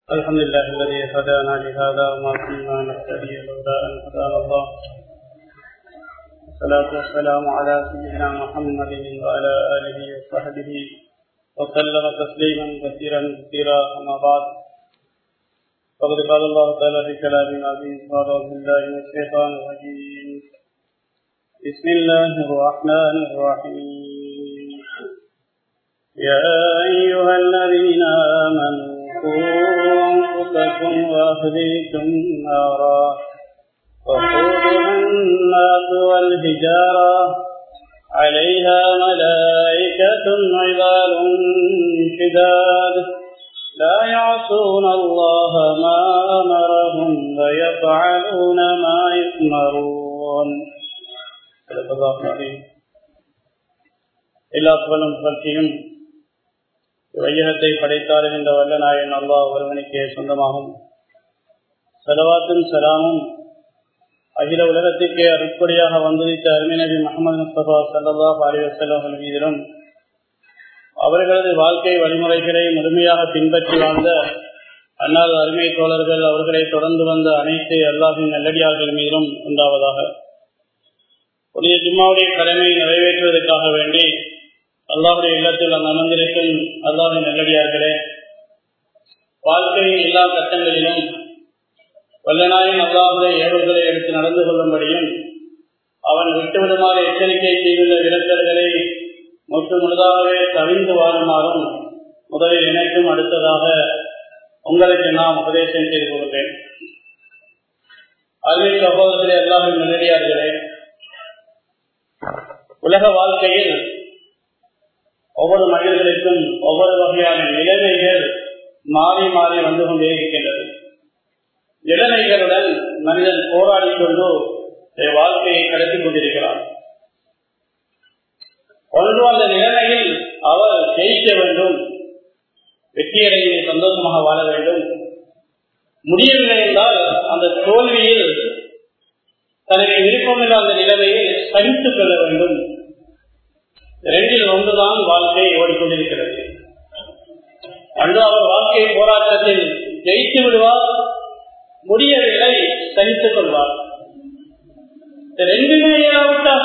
الحمد لله الذي هدانا لهذا وما كنا نهتدي لولا ان هدانا الله والصلاة والسلام على سيدنا محمد وعلى آله وصحبه وسلم تسليما كثيرا كثيرا أما بعد فقد قال الله تعالى في كلام العزيز أعوذ بالله من الشيطان الرجيم بسم الله الرحمن الرحيم يا أيها الذين آمنوا قوا أنفسكم وأهليكم نارا وقودها الناس والحجارة عليها ملائكة عباد شداد لا يعصون الله ما أمرهم ويفعلون ما يؤمرون صدق الله العظيم எல்லா புகழும் புகழ்ச்சியும் வையகத்தை படைத்தாலும் என்ற வல்ல நாயன் அல்லாஹ் ஒருவனுக்கே சொந்தமாகும் செலவாத்தும் சலாமும் அகில உலகத்திற்கே அருப்படியாக வந்துவித்த அருமை முகமது முஸ்தபா சல்லாஹ் அலி வசல்லாம் மீதிலும் அவர்களது வாழ்க்கை வழிமுறைகளை முழுமையாக பின்பற்றி வாழ்ந்த அன்னார் அருமை தோழர்கள் அவர்களை தொடர்ந்து வந்த அனைத்து அல்லாஹின் நல்லடியார்கள் மீதும் உண்டாவதாக புதிய ஜும்மாவுடைய கடமையை நிறைவேற்றுவதற்காக வேண்டி அல்லாஹுடைய இல்லத்தில் அந்த அமர்ந்திருக்கும் அல்லாஹின் நல்லடியார்களே வாழ்க்கையின் எல்லா கட்டங்களிலும் வல்லநாயன் அல்லாஹுடைய ஏவல்களை எடுத்து நடந்து கொள்ளும்படியும் அவன் விட்டுவிடுமாறு எச்சரிக்கை செய்துள்ள விரட்டல்களை முற்று முழுதாகவே தவிந்து வாழுமாறும் முதலில் எனக்கும் அடுத்ததாக உங்களுக்கு நாம் உபதேசம் செய்து கொள்கிறேன் அருமை சகோதரர்களே எல்லாரும் நல்லடியார்களே உலக வாழ்க்கையில் ஒவ்வொரு மனிதர்களுக்கும் ஒவ்வொரு வகையான நிலைமைகள் மாறி மாறி வந்து கொண்டே இருக்கின்றது நிலைமைகளுடன் மனிதன் போராடி கொண்டு வாழ்க்கையை கடத்தி கொண்டிருக்கிறார் ஒன்று அந்த நிலைமையில் அவர் ஜெயிக்க வேண்டும் வெற்றியடைந்து சந்தோஷமாக வாழ வேண்டும் முடியவில்லை என்றால் அந்த தோல்வியில் தனக்கு விருப்பமில்ல அந்த நிலைமையை சகித்துக் கொள்ள வேண்டும் ரெண்டில் ஒன்றுதான் வாழ்க்கை ஓடிக்கொண்டிருக்கிறது அன்று அவர் வாழ்க்கை போராட்டத்தில் ஜெயித்து விடுவார் முடியவில்லை சகித்துக் கொள்வார் ரெண்டுமே இயலாவிட்டார்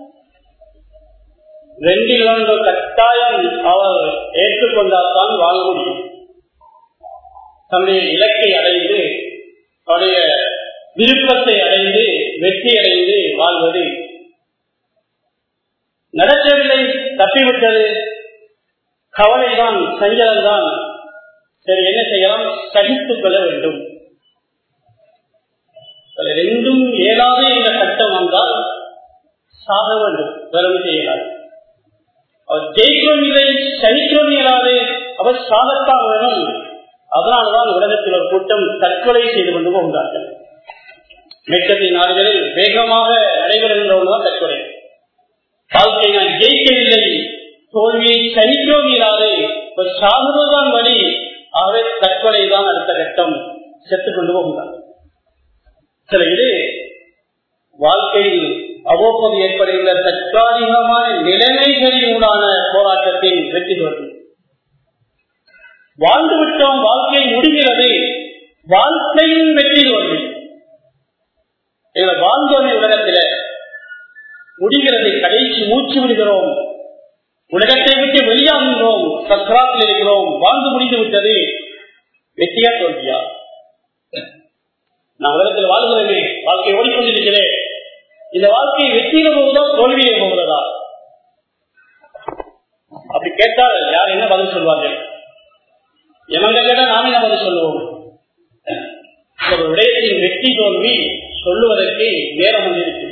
ரெண்டில் ஒன்று கட்டாயம் அவர் ஏற்றுக்கொண்டால்தான் வாழ முடியும் தன்னுடைய இலக்கை அடைந்து அவருடைய விருப்பத்தை அடைந்து வெற்றி அடைந்து வாழ்வது நடக்கவில்லை தப்பிவிட்டது கவலைதான் சஞ்சலம்தான் சரி என்ன செய்யலாம் சகித்துக் கொள்ள வேண்டும் ரெண்டும் ஏதாவது இந்த கட்டம் வந்தால் சாக வேண்டும் வேறு செய்யலாம் அவர் ஜெயிக்கிறோம் இல்லை சகிக்கிறோம் இயலாது அவர் சாகத்தான் வேணும் அதனால்தான் உலகத்தில் ஒரு கூட்டம் தற்கொலை செய்து கொண்டு போகிறார்கள் மேற்கத்திய நாடுகளில் வேகமாக நடைபெறுகின்றவர்கள் தற்கொலை வாழ்க்கை நான் ஜெயிக்கவில்லை தோல்வியை சகிக்கிறோம் இயலாது சாகுவதுதான் வழி ஆகவே தற்கொலை தான் அடுத்த கட்டம் செத்துக் கொண்டு போகிறார் சில இது வாழ்க்கையில் அவ்வப்போது ஏற்படுகின்ற தற்காலிகமான நிலைமைகளினூடான போராட்டத்தில் வெற்றி தோல்வி வாழ்ந்து விட்டோம் வாழ்க்கை முடிகிறது வாழ்க்கையின் வெற்றி தோல்வி வாழ்ந்தோமே உலகத்தில முடிகிறது கடைசி மூச்சு விடுகிறோம் உலகத்தை விட்டு வெளியாகின்றோம் சக்கராத்தில் இருக்கிறோம் வாழ்ந்து முடிந்து விட்டது வெற்றியா தோல்வியா நான் உலகத்தில் வாழ்கிறேனே வாழ்க்கை ஓடிக்கொண்டிருக்கிறேன் இந்த வாழ்க்கை வெற்றியில போகுதா தோல்வியில போகிறதா அப்படி கேட்டால் யார் என்ன பதில் சொல்வார்கள் எமங்க கேட்டா நாம என்ன பதில் சொல்லுவோம் ஒரு விடயத்தின் வெற்றி தோல்வி சொல்லுவதற்கு நேரம் வந்திருக்கு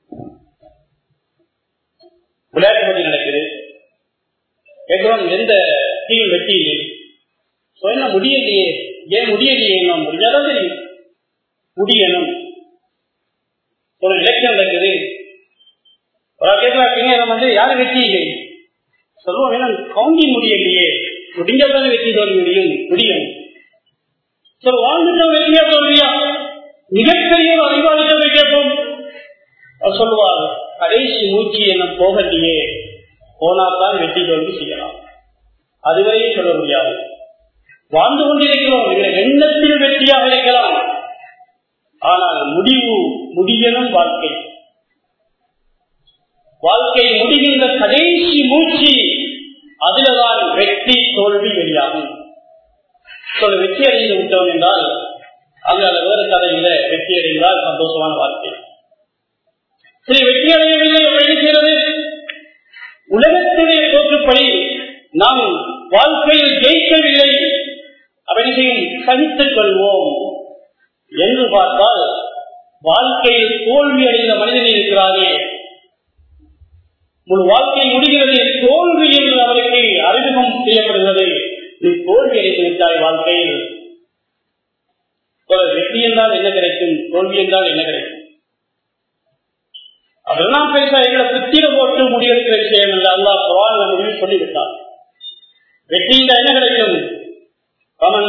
விளையாட்டு போட்டி நடக்குது கேட்கிறோம் எந்த டீம் வெற்றி இல்லை சொல்ல முடியலையே ஏன் முடியலையே நான் முடிஞ்சாதான் தெரியும் முடியணும் ஒரு எலெக்ஷன் நடக்குது ஒரு கேட்கிறாங்க வந்து யாரும் வெற்றி இல்லை சொல்லுவோம் ஏன்னா கவுண்டிங் முடியலையே முடிஞ்சதான் வெற்றி தோல்வி முடியும் முடியும் சரி வாழ்ந்துட்டோம் வெற்றியா தோல்வியா மிகப்பெரிய ஒரு அறிவாளிகளை கேட்போம் அவர் சொல்லுவார் கடைசி மூச்சு என்ன போகலையே போனால்தான் வெற்றி தோல்வி செய்யலாம் அதுவரையும் சொல்ல முடியாது வாழ்ந்து கொண்டிருக்கிறோம் இதுல என்ன முடியணும் வாழ்க்கை வாழ்க்கை முடிகின்ற கடைசி மூச்சு அதுலதான் வெற்றி தோல்வி வெளியாகும் ஒரு வெற்றி அடைந்து விட்டோம் என்றால் அங்கு அந்த வேறு கதையில வெற்றி அடைந்தால் சந்தோஷமான வாழ்க்கை சரி வெற்றி அடையவில்லை எப்படி செய்கிறது உலகத்துடைய தோற்றுப்படி நாம் வாழ்க்கையில் ஜெயிக்கவில்லை அப்படி செய்யும் சகித்துக் கொள்வோம் என்று பார்த்தால் வாழ்க்கையில் தோல்வி அடைந்த மனிதன் இருக்கிறாரே முழு வாழ்க்கை முடிகிறது தோல்வி என்று அவருக்கு அறிமுகம் செய்யப்படுகிறது நீ தோல்வி அடைந்து விட்டாய் வாழ்க்கையில் வெற்றி என்றால் என்ன கிடைக்கும் தோல்வி என்றால் என்ன கிடைக்கும் அதெல்லாம் பேச எங்களை புத்திர போட்டு முடிவெடுக்கிற விஷயம் இல்லை அல்லா குரான் முடிவு சொல்லிவிட்டார் வெற்றி என்றால் என்ன கிடைக்கும் அவன்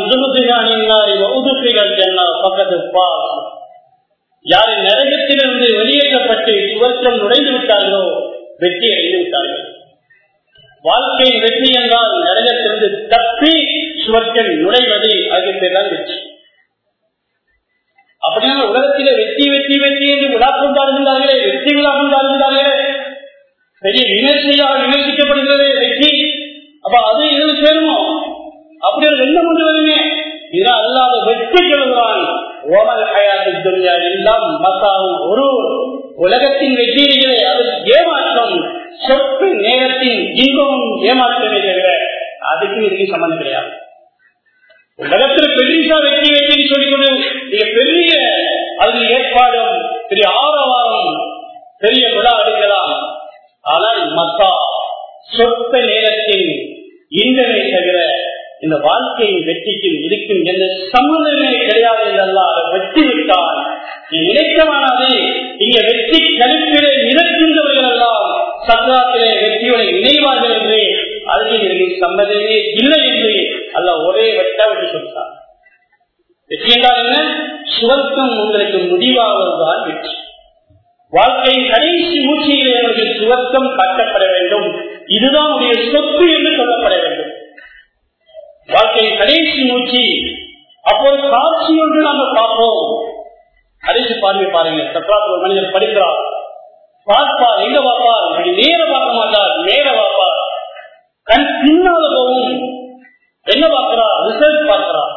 யார் நரகத்திலிருந்து வெளியேற்றப்பட்டு சுவர்க்கம் நுழைந்து விட்டார்களோ வெற்றி அடைந்து விட்டார்கள் வாழ்க்கையின் வெற்றி என்றால் நரகத்திலிருந்து தப்பி சுவர்க்கம் நுழைவது அதுக்கு பேர் தான் வெற்றி அப்படின்னா உலகத்திலே வெற்றி வெற்றி வெற்றி என்று விழா கொண்டாடுகின்றார்களே வெற்றி விழா கொண்டாடுகின்றார்களே பெரிய விமர்சையாக விமர்சிக்கப்படுகிறது வெற்றி அப்ப அது இதில் சேருமோ அப்படி ஒரு வெள்ளம் கொண்டு வருமே இது அல்லாத வெற்றி கெழுகிறான் ஓமல் ஹயாத்து துன்யா எல்லாம் மத்தாவும் ஒரு உலகத்தின் வெற்றியிலே அது ஏமாற்றம் சொத்து நேரத்தின் இன்பமும் ஏமாற்றமே தவிர அதுக்கு இதுக்கு சம்பந்தம் கிடையாது உலகத்தில் பெரிய வெற்றி வெற்றி சொல்லிக்கொண்டு மிக பெரிய அது ஏற்பாடும் பெரிய ஆரவாரம் பெரிய விழா எடுக்கலாம் ஆனால் மக்கா சொத்த நேரத்தில் இன்றனை தவிர இந்த வாழ்க்கையின் வெற்றிக்கும் இருக்கும் எந்த சம்மந்தமே கிடையாது என்றெல்லாம் அதை வெற்றி விட்டால் நீ நினைக்கமானது இங்க வெற்றி கருப்பிலே நிரப்புகின்றவர்கள் எல்லாம் சக்கராத்திலே வெற்றியோட இணைவார்கள் என்று அதுக்கு எனக்கு சம்மதமே இல்லை என்று அல்ல ஒரே வெட்டா வெற்றி சொல்றார் வெற்றி என்றால் என்ன சுவர்க்கம் உங்களுக்கு முடிவாவதுதான் வெற்றி வாழ்க்கையின் கடைசி மூச்சியிலே அவர்கள் சுவர்க்கம் கட்டப்பட வேண்டும் இதுதான் உடைய சொத்து என்று சொல்லப்பட வேண்டும் வாழ்க்கையின் கடைசி மூச்சு அப்போது காட்சி ஒன்று நாம பார்ப்போம் கடைசி பார்வை பாருங்க சக்கராத்து ஒரு மனிதர் படிக்கிறார் பார்ப்பார் எங்க பார்ப்பார் இப்படி நேர பார்க்க மாட்டார் நேர பார்ப்பார் கண் பின்னால போகும் என்ன பார்க்கிறார் ரிசல்ட் பார்க்கிறார்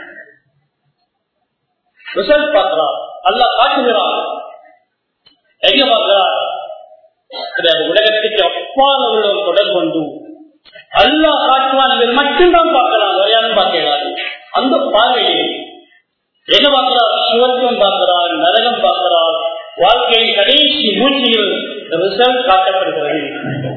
ரிசல்ட் பார்க்கிறார் அல்ல காட்டுகிறார் எங்க பார்க்கிறார் உலகத்துக்கு அப்பால் உள்ள தொடர்பு கொண்டு அல்லா காட்டுவான் மட்டும்தான் பார்க்கலாம் யாரும் பார்க்கிறாரு அந்த பார்வையில் என்ன பார்க்கிறார் சுவர்க்கம் பார்க்கிறார் நரகம் பார்க்கிறார் வாழ்க்கையின் கடைசி மூச்சியில் ரிசல்ட் காட்டப்படுகிறது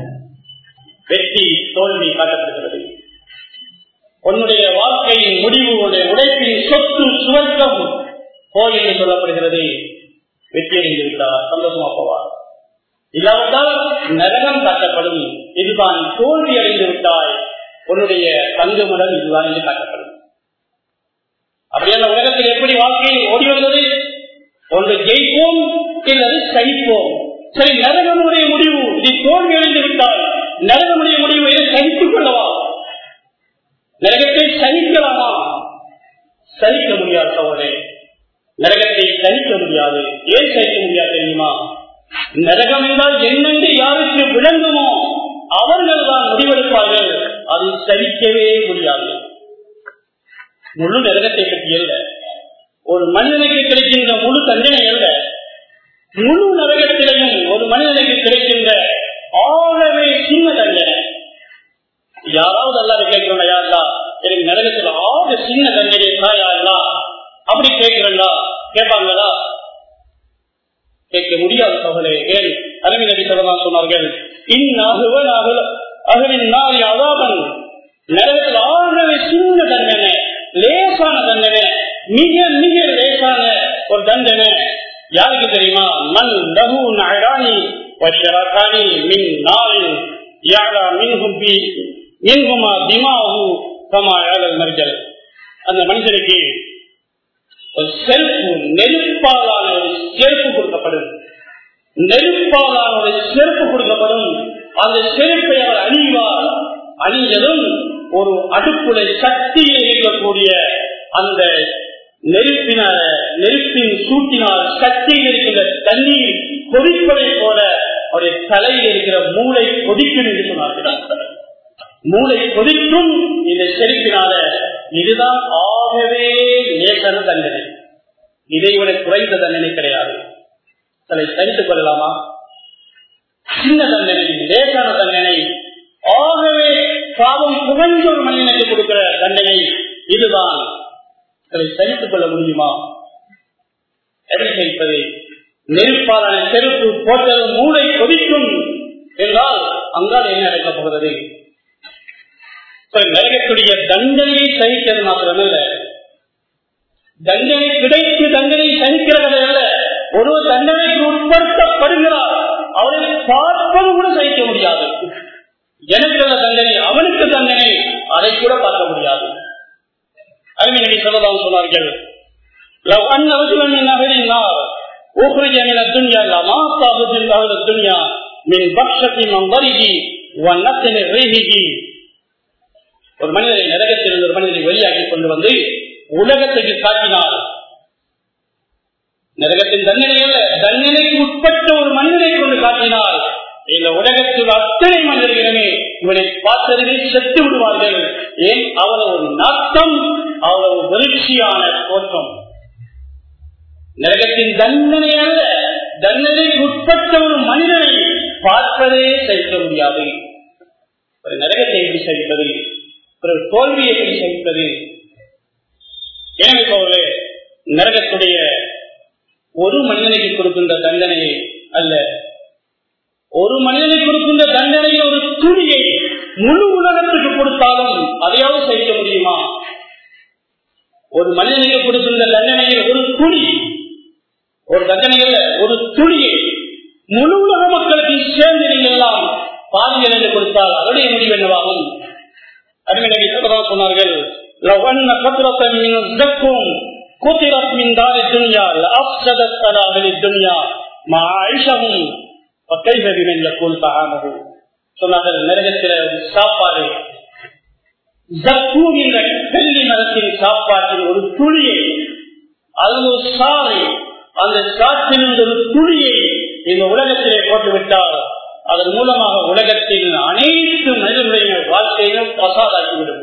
வெற்றி தோல்வி காட்டப்படுகிறது உன்னுடைய வாழ்க்கையின் முடிவு உடைப்பின் சொத்து சுவர்க்கம் போய் என்று சொல்லப்படுகிறது வெற்றி அடைந்திருக்கிறார் சந்தோஷமா போவார் இல்லாவிட்டால் நரகம் காட்டப்படும் இதுதான் தோல்வி அடைந்து விட்டாய் உன்னுடைய தங்குமிடம் இதுதான் என்று காட்டப்படும் அப்படியான உலகத்தில் எப்படி வாழ்க்கையில் ஓடி வந்தது ஒன்று ஜெயிப்போம் இல்லது சகிப்போம் சரி நரகனுடைய முடிவு இது தோல்வி அடைந்து விட்டால் நரகனுடைய முடிவு எதை சகித்துக் கொள்ளவா நரகத்தை சகிக்கலாமா சகிக்க முடியாது சோழே நரகத்தை சகிக்க முடியாது ஏன் சகிக்க முடியாது தெரியுமா நரகம் என்றால் என்னென்று யாருக்கு விளங்குமோ அவர்கள் தான் முடிவெடுப்பார்கள் அதை சரிக்கவே முடியாது முழு நரகத்தை பற்றி அல்ல ஒரு மனிதனுக்கு கிடைக்கின்ற முழு தண்டனை அல்ல முழு நரகத்திலையும் ஒரு மனிதனுக்கு கிடைக்கின்ற ஆகவே சின்ன தண்டனை யாராவது அல்லாத கேட்கிறோம் யாருலா எனக்கு நரகத்தில் ஆக சின்ன தண்டனை யாருலா அப்படி கேட்கிறா கேட்பாங்களா கேட்க முடியாத சகோதரே ஏன் அருமை நபி சொல்லலாம் சொன்னார்கள் இந்நாகுவன் அகலின் நாளை அதாபன் நரகத்தில் ஆகவே சின்ன தண்டனை லேசான தண்டனை மிக மிக லேசான ஒரு தண்டனை யாருக்கு தெரியுமா மண் லகு நகராணி வஷரகாணி மின் நாளில் யாரா மின்ஹும் பி மின்ஹுமா திமாஹு கமா யாழல் மரிஜல் அந்த மனிதனுக்கு ஒரு செருப்பு நெருப்பாலான ஒரு செருப்பு கொடுக்கப்படும் நெருப்பாலான ஒரு செருப்பு கொடுக்கப்படும் அந்த செருப்பை அவர் அணிவார் அணிஞ்சதும் ஒரு அடுப்புல சக்தியில் இருக்கக்கூடிய அந்த நெருப்பினால நெருப்பின் சூட்டினால் சக்தியில் இருக்கிற தண்ணீர் கொதிப்பதை போல அவருடைய தலையில் இருக்கிற மூளை கொதிக்கும் என்று சொன்னார்கள் மூளை கொதிக்கும் இந்த செருப்பினால இதுதான் ஆகவே லேசன தண்டனை இதை விட குறைந்த தண்டனை கிடையாது அதை சரித்துக் கொள்ளலாமா சின்ன தண்டனை லேசான தண்டனை ஆகவே பாவம் புகழ்ந்த ஒரு மனிதனுக்கு கொடுக்கிற தண்டனை இதுதான் அதை சகித்துக் கொள்ள முடியுமா எதை சகிப்பது நெருப்பாலான செருப்பு போட்டது மூளை கொதிக்கும் என்றால் அங்கால் என்ன நடக்கப் போகிறது நரகத்துடைய தண்டனையை சகிக்கிறது மாத்திரமல்ல தண்டனை கிடைத்து தண்டனை சகிக்கிறது அல்ல ஒரு தண்டனைக்கு உட்படுத்தப்படுகிறார் அவரை பார்ப்பது கூட சகிக்க முடியாது எனக்கு நல்ல தண்டனை அவனுக்கு தண்டனை அதை கூட பார்க்க முடியாது அறிவினரை சொல்லலாம் சொன்னார்கள் لو أن رجلا من أهل النار أخرج من الدنيا لما صابت أهل الدنيا من بخشة منظره ونتن ريحه ஒரு மனிதரை நரகத்தில் ஒரு மனிதரை வெளியாக்கி கொண்டு வந்து உலகத்துக்கு காட்டினார் நரகத்தின் தண்டனை அல்ல தண்டனைக்கு உட்பட்ட ஒரு மனிதனை கொண்டு காட்டினார் இந்த உலகத்தில் அத்தனை மனிதர்களுமே இவனை பார்த்ததிலே செத்து விடுவார்கள் ஏன் அவ்வளவு நாட்டம் அவ்வளவு வெறுச்சியான தோற்றம் நரகத்தின் தண்டனை அல்ல தண்டனைக்கு உட்பட்ட ஒரு மனிதனை பார்ப்பதே சகிக்க முடியாது ஒரு நரகத்தை எப்படி சகிப்பது ஒரு தோல்வியை எப்படி சகிப்பது எனவே போல நரகத்துடைய ஒரு மனிதனுக்கு கொடுக்கின்ற தண்டனையை அல்ல ஒரு மனிதனுக்கு கொடுக்கின்ற தண்டனையை ஒரு துணியை முழு உலகத்துக்கு கொடுத்தாலும் அதையாவது சகிக்க முடியுமா ஒரு மனிதனுக்கு கொடுக்கின்ற தண்டனையை ஒரு துணி ஒரு தண்டனைகள் ஒரு துணியை முழு உலக மக்களுக்கு சேர்ந்து நீங்கள் எல்லாம் பாருங்கள் என்று கொடுத்தால் அவருடைய முடிவு என்னவாகும் அறிவினரை சொன்னார்கள் لو أن قطرة من الزكم قطرت من دار الدنيا لأفسدت على أهل الدنيا مع عيشهم وكيف بمن يقول طعامه சொன்னார்கள் நரகத்தில் சாப்பாடு ஜக்கூன் என்ற வெள்ளி மரத்தின் சாப்பாட்டின் ஒரு துளியை அது ஒரு சாலை அந்த சாற்றிலிருந்து ஒரு துளியை இந்த உலகத்திலே போட்டுவிட்டால் அதன் மூலமாக உலகத்தில் அனைத்து மனிதனுடைய வாழ்க்கையிலும் பசாதாக்கிவிடும்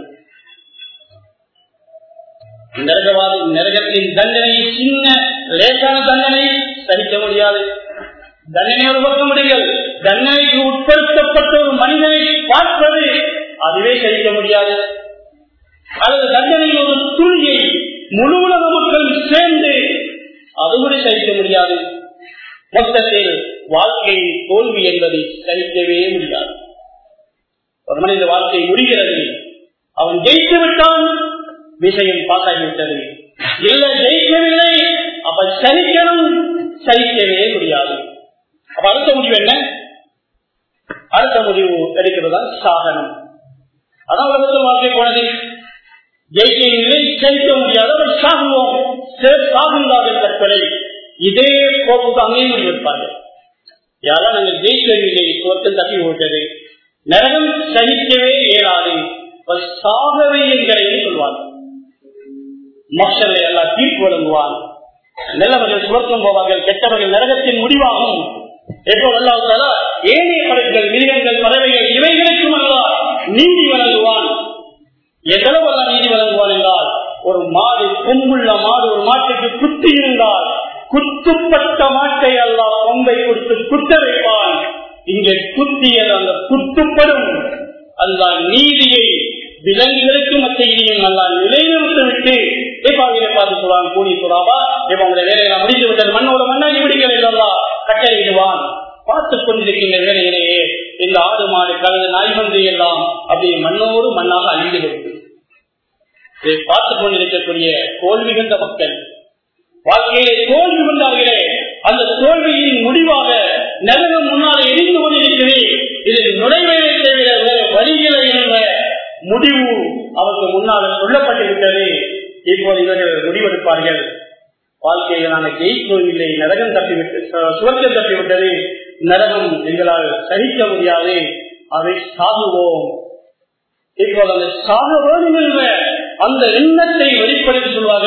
நரகவாதி நரகத்தின் தண்டனை சின்ன லேசான தண்டனை சகிக்க முடியாது தண்டனை ஒரு பக்கம் முடிகள் தண்டனைக்கு உட்படுத்தப்பட்ட ஒரு மனிதனை பார்ப்பது அதுவே சகிக்க முடியாது அல்லது தண்டனையில் ஒரு துளியை முழு உலக மக்கள் சேர்ந்து அது கூட சகிக்க முடியாது மொத்தத்தில் வாழ்க்கை தோல்வி என்பதை சகிக்கவே முடியாது ஒரு மனித வாழ்க்கை முடிகிறது அவன் ஜெயித்து விட்டான் விஷயம் பாசாகிவிட்டது இல்ல ஜெயிக்கவில்லை அப்ப சகிக்கணும் சகிக்கவே முடியாது அப்ப அடுத்த முடிவு என்ன அடுத்த முடிவு எடுக்கிறதா சாகனம் அதான் உலகத்தில் வாழ்க்கை போனது ஜெயிக்கவில்லை ஜெயிக்க முடியாத சாகுவோம் சாகுந்தார்கள் தற்கொலை இதே போக்கு அங்கே முடிவெடுப்பார்கள் யாரும் நாங்கள் ஜெயிக்கவில்லை சுவத்தில் தப்பி விட்டது நரகம் சகிக்கவே இயலாது சாகவே எங்களை சொல்வார்கள் மக்களை எல்லாம் தீர்ப்பு வழங்குவான் நல்லவர்கள் சுவர்க்கம் போவார்கள் கெட்டவர்கள் நரகத்தின் முடிவாகும் எப்போது அல்லாஹாலா ஏனைய படைகள் மிருகங்கள் பறவைகள் இவைகளுக்கும் அல்லா நீதி வழங்குவான் எவ்வளவு அல்லா நீதி வழங்குவான் என்றால் ஒரு மாடு கொம்புள்ள மாடு ஒரு மாட்டுக்கு குத்தி இருந்தால் குத்துப்பட்ட மாட்டை அல்லா கொம்பை கொடுத்து குத்த வைப்பான் இங்கே குத்தியது அந்த குத்துப்படும் அல்லா நீதியை விலங்குகளுக்கு மத்தியிலையும் நல்லா நிலைநிறுத்த விட்டு தீபாவளியை பார்த்து சொல்லுவான் கூலி சொல்லாவா இப்ப உங்களுடைய வேலைகளை முடிந்து விட்டது மண்ணோட மண்ணாகி விடுங்கள் இல்லல்லா கட்டளையிடுவான் பார்த்துக் கொண்டிருக்கின்ற வேலையிலேயே இந்த ஆடு மாடு கலந்து நாய்மந்தி எல்லாம் அப்படி மண்ணோடு மண்ணாக அழிந்து விடுது இதை பார்த்துக் கொண்டிருக்கக்கூடிய தோல்வி கண்ட மக்கள் வாழ்க்கையிலே தோல்வி கொண்டார்களே அந்த தோல்வியின் முடிவாக நரகம் முன்னால் எரிந்து கொண்டிருக்கிறது இதில் நுழைவதை தவிர வேற வழிகளை என்ற முடிவு அவருக்கு முன்னால் சொல்லப்பட்டிருக்கிறது இப்போது இவர்கள் முடிவெடுப்பார்கள் வாழ்க்கையை நாங்கள் ஜெயிக்கவும் இல்லை நரகம் தப்பிவிட்டு சுவர்க்கம் தப்பிவிட்டது நரகம் எங்களால் சகிக்க முடியாது அதை சாகுவோம் இப்போது அந்த சாக வேண்டும் என்ற அந்த எண்ணத்தை வெளிப்படுத்தி சொல்வார்கள்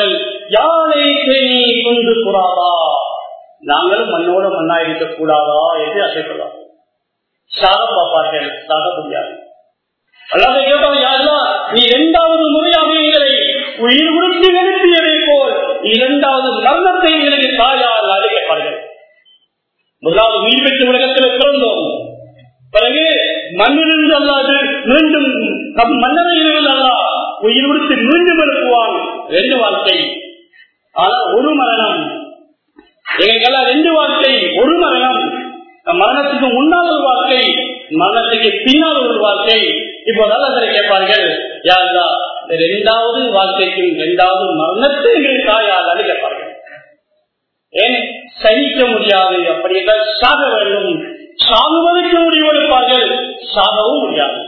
யானை தேனி கொண்டு கூடாதா நாங்களும் மண்ணோட மண்ணா இருக்க கூடாதா என்று அசைப்படுவார்கள் சாக பார்ப்பார்கள் சாக முடியாது அல்லாத கேட்டவன் யாரெல்லாம் நீ இரண்டாவது முறையாக எங்களை உயிர் உறுத்தி நிறுத்தியதை போல் இரண்டாவது மரணத்தை எங்களுக்கு தாயால் அழைக்கப்பார்கள் முதலாவது உயிர் பெற்ற உலகத்தில் பிறந்தோம் பிறகு மண்ணிலிருந்து அல்லாது மீண்டும் நம் மன்னரையிலிருந்து அல்லா உயிர் உறுத்தி மீண்டும் எழுப்புவான் ரெண்டு வாழ்க்கை ஆனா ஒரு மரணம் எங்களுக்கெல்லாம் ரெண்டு வாழ்க்கை ஒரு மரணம் மரணத்துக்கு முன்னால் ஒரு வாழ்க்கை மரணத்துக்கு பின்னால் ஒரு வாழ்க்கை இப்போ நல்லதை கேட்பார்கள் யாருதா இரண்டாவது வாழ்க்கைக்கும் இரண்டாவது மரணத்தை எங்களுக்கு தாயால் அழைக்கப்பார்கள் ஏன் சகிக்க முடியாது அப்படி என்றால் சாக வேண்டும் சாகுவதற்கு முடிவெடுப்பார்கள் சாகவும் முடியாது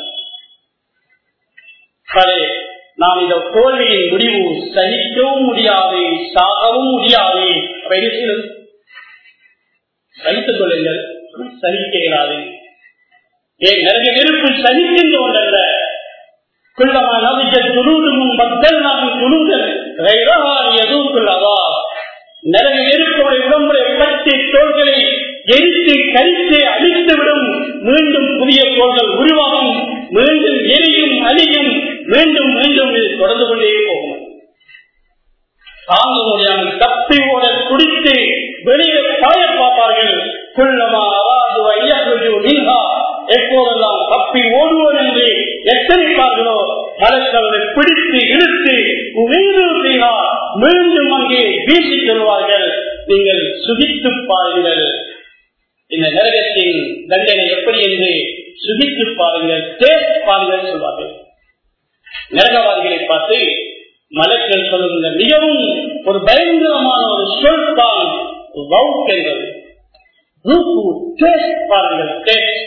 சரி நாம் இந்த தோல்வியின் முடிவு சகிக்கவும் முடியாது சாகவும் முடியாது சகித்துக் கொள்ளுங்கள் சகிக்க இயலாது ஏன் நிறைய நெருப்பு சகிக்கின்ற ஒன்றல்ல குள்ளமா நபிக்க துருதுமும் பக்தல் நாம் துருதல் எதுவும் கொள்ளவா நிறைய நெருப்புடைய உடம்புடைய பட்டி தோள்களை எரித்து கரித்து அழித்துவிடும் மீண்டும் புதிய கோள்கள் உருவாகும் மீண்டும் எரியும் அழியும் மீண்டும் மீண்டும் இது தொடர்ந்து கொண்டே போகும் தாங்க முடியாமல் தப்பி ஓட குடித்து வெளியே பாய பார்ப்பார்கள் குள்ளமா அவாது ஐயகுஜு நீங்கா எப்போதெல்லாம் தப்பி ஓடுவோம் என்று எச்சரிப்பார்களோ மலர்களை பிடித்து இழுத்து உயிர் மீண்டும் அங்கே வீசி செல்வார்கள் நீங்கள் சுகித்து பாருங்கள் இந்த நரகத்தின் தண்டனை எப்படி என்று சுகித்து பாருங்கள் டேஸ்ட் பாருங்கள் சொல்வார்கள் நரகவாதிகளை பார்த்து மலர்கள் சொல்லுகின்ற மிகவும் ஒரு பயங்கரமான ஒரு சொல் தான் வவுக் என்பது பாருங்கள் டேஸ்ட்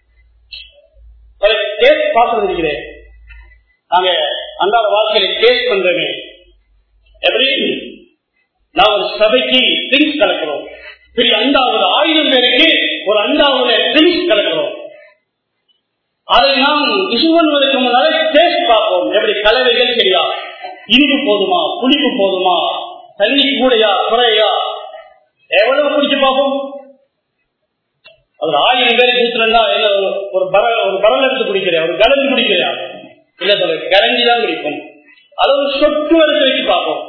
டேஸ்ட் பார்த்து இருக்கிறேன் நாங்க அன்றாட வாழ்க்கையில டேஸ்ட் பண்றேன் எப்படி நான் ஒரு சபைக்கு ட்ரிங்க்ஸ் கலக்கிறோம் பெரிய அண்டாவது ஆயிரம் பேருக்கு ஒரு அண்டாவது ட்ரிங்க்ஸ் கலக்கிறோம் அதை நாம் இசு பண்ணுவதற்கு முன்னாலே டேஸ்ட் பார்ப்போம் எப்படி கலவைகள் சரியா இனிப்பு போதுமா புளிப்பு போதுமா தண்ணி கூடையா குறையா எவ்வளவு குடிச்சு பார்ப்போம் ஒரு ஆயிரம் பேருக்கு ஊத்துறா என்ன ஒரு பரல் ஒரு பரல் எடுத்து குடிக்கிறேன் ஒரு கலந்து குடிக்கிறா இல்ல சொல்ல கரண்டி தான் குடிக்கும் அது ஒரு சொட்டு எடுத்து வச்சு பார்ப்போம்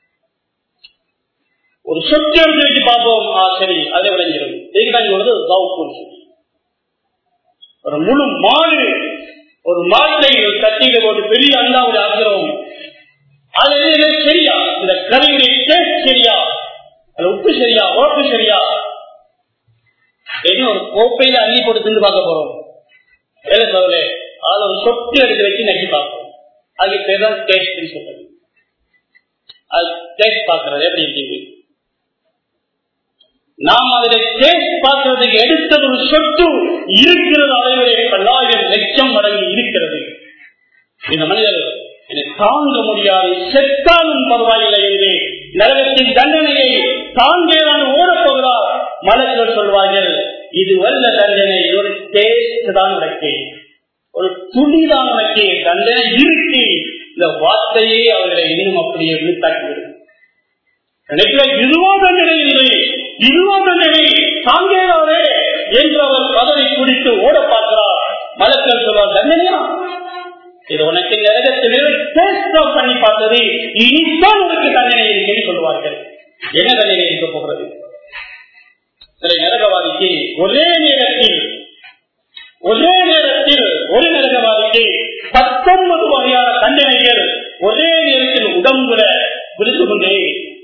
ஒரு சொட்டு எடுத்து வச்சு பார்ப்போம் ஆ சரி அதை விளைஞ்சிடும் இதுதான் சொல்றது தவுப்பு ஒரு முழு மாடு ஒரு மாட்டை தட்டியில போட்டு பெரிய அண்ணாவுடைய ஆக்கிரமம் அது சரியா இந்த கரையுடைய டேஸ்ட் சரியா அது உப்பு சரியா உழப்பு சரியா என்ன ஒரு கோப்பையில அள்ளி போட்டு தின்னு பார்க்க போறோம் வேலை சொல்லல அதுல ஒரு சொட்டு எடுத்து வச்சு நக்கி பார்ப்போம் அதுக்கு பேர் தான் டேஸ்ட் சொல்றது அது டேஸ்ட் பார்க்கறது எப்படி இருக்குது நாம் அதில் டேஸ்ட் பார்க்கறதுக்கு எடுத்தது ஒரு சொட்டு இருக்கிறது அதைவிட பல்லாயிரம் லட்சம் மடங்கு இருக்கிறது இந்த மனிதர் என்னை தாங்க முடியாது செத்தாலும் பரவாயில்லை என்று நரகத்தின் தண்டனையை தாங்கேதான் ஓடப்போகிறார் மலர்கள் சொல்வார்கள் இது வல்ல தண்டனை ஒரு டேஸ்ட் தான் உனக்கு ஒரு துணிதான் உனக்கு தண்டனை இருக்கு இந்த வார்த்தையே அவர்களை இன்னும் அப்படியே விழுத்தாக்கிவிடும் இதுவா தண்டனை இல்லை இதுவா தண்டனை தாங்கேதாரே என்று அவர் கதவை குடித்து ஓட பார்க்கிறார் மலர்கள் சொல்வார் தண்டனையா இது உனக்கு நரகத்தில் டேஸ்ட் பண்ணி பார்த்தது இனித்தான் உனக்கு தண்டனை என்று சொல்லுவார்கள் என்ன தண்டனை இருக்க போகிறது சில நரகவாதிக்கு ஒரே நேரத்தில் ஒரே நேரத்தில் ஒரு நரகவாதிக்கு பத்தொன்பது வகையான தண்டனைகள் ஒரே நேரத்தில் உடம்புல விழுந்து கொண்டே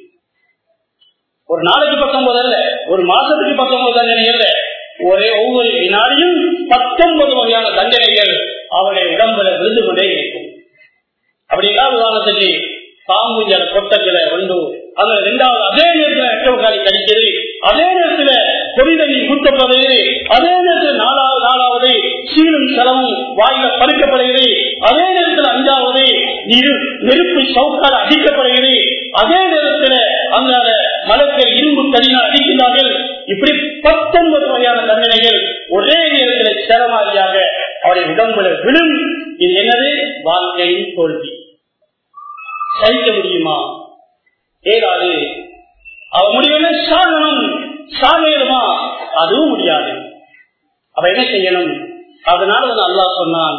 ஒரு நாளைக்கு பத்தொன்பது அல்ல ஒரு மாசத்துக்கு பத்தொன்பது தண்டனை அல்ல ஒரே ஒவ்வொரு வினாடியும் பத்தொன்பது வகையான தண்டனைகள் அவருடைய உடம்புல விழுந்து கொண்டே இருக்கும் அப்படின்னா உதாரணத்துக்கு பாம்பு கொட்டத்துல ஒன்று அது ரெண்டாவது அதே நேரத்தில் ரெட்டவகாரி கடிக்கிறது அதே நேரத்தில் கொடி தண்ணி ஊற்றப்படுகிறது அதே நேரத்தில் நாலாவது நாலாவது சீனும் செலவும் வாயில பறிக்கப்படுகிறது அதே நேரத்தில் அஞ்சாவது இரு நெருப்பு சவுக்கால் அடிக்கப்படுகிறது அதே நேரத்தில் அந்த மலர்கள் இரும்பு தனியாக அடிக்கிறார்கள் இப்படி பத்தொன்பது வகையான தண்டனைகள் ஒரே நேரத்தில் செலவாரியாக அவருடைய உடம்புல விழும் இது என்னது வாழ்க்கையின் தோல்வி சகிக்க முடியுமா ஏதாது அவ முடிவுல சாகணும் சாகணுமா அதுவும் முடியாது அவ என்ன செய்யணும் அதனால வந்து அல்லாஹ் சொன்னான்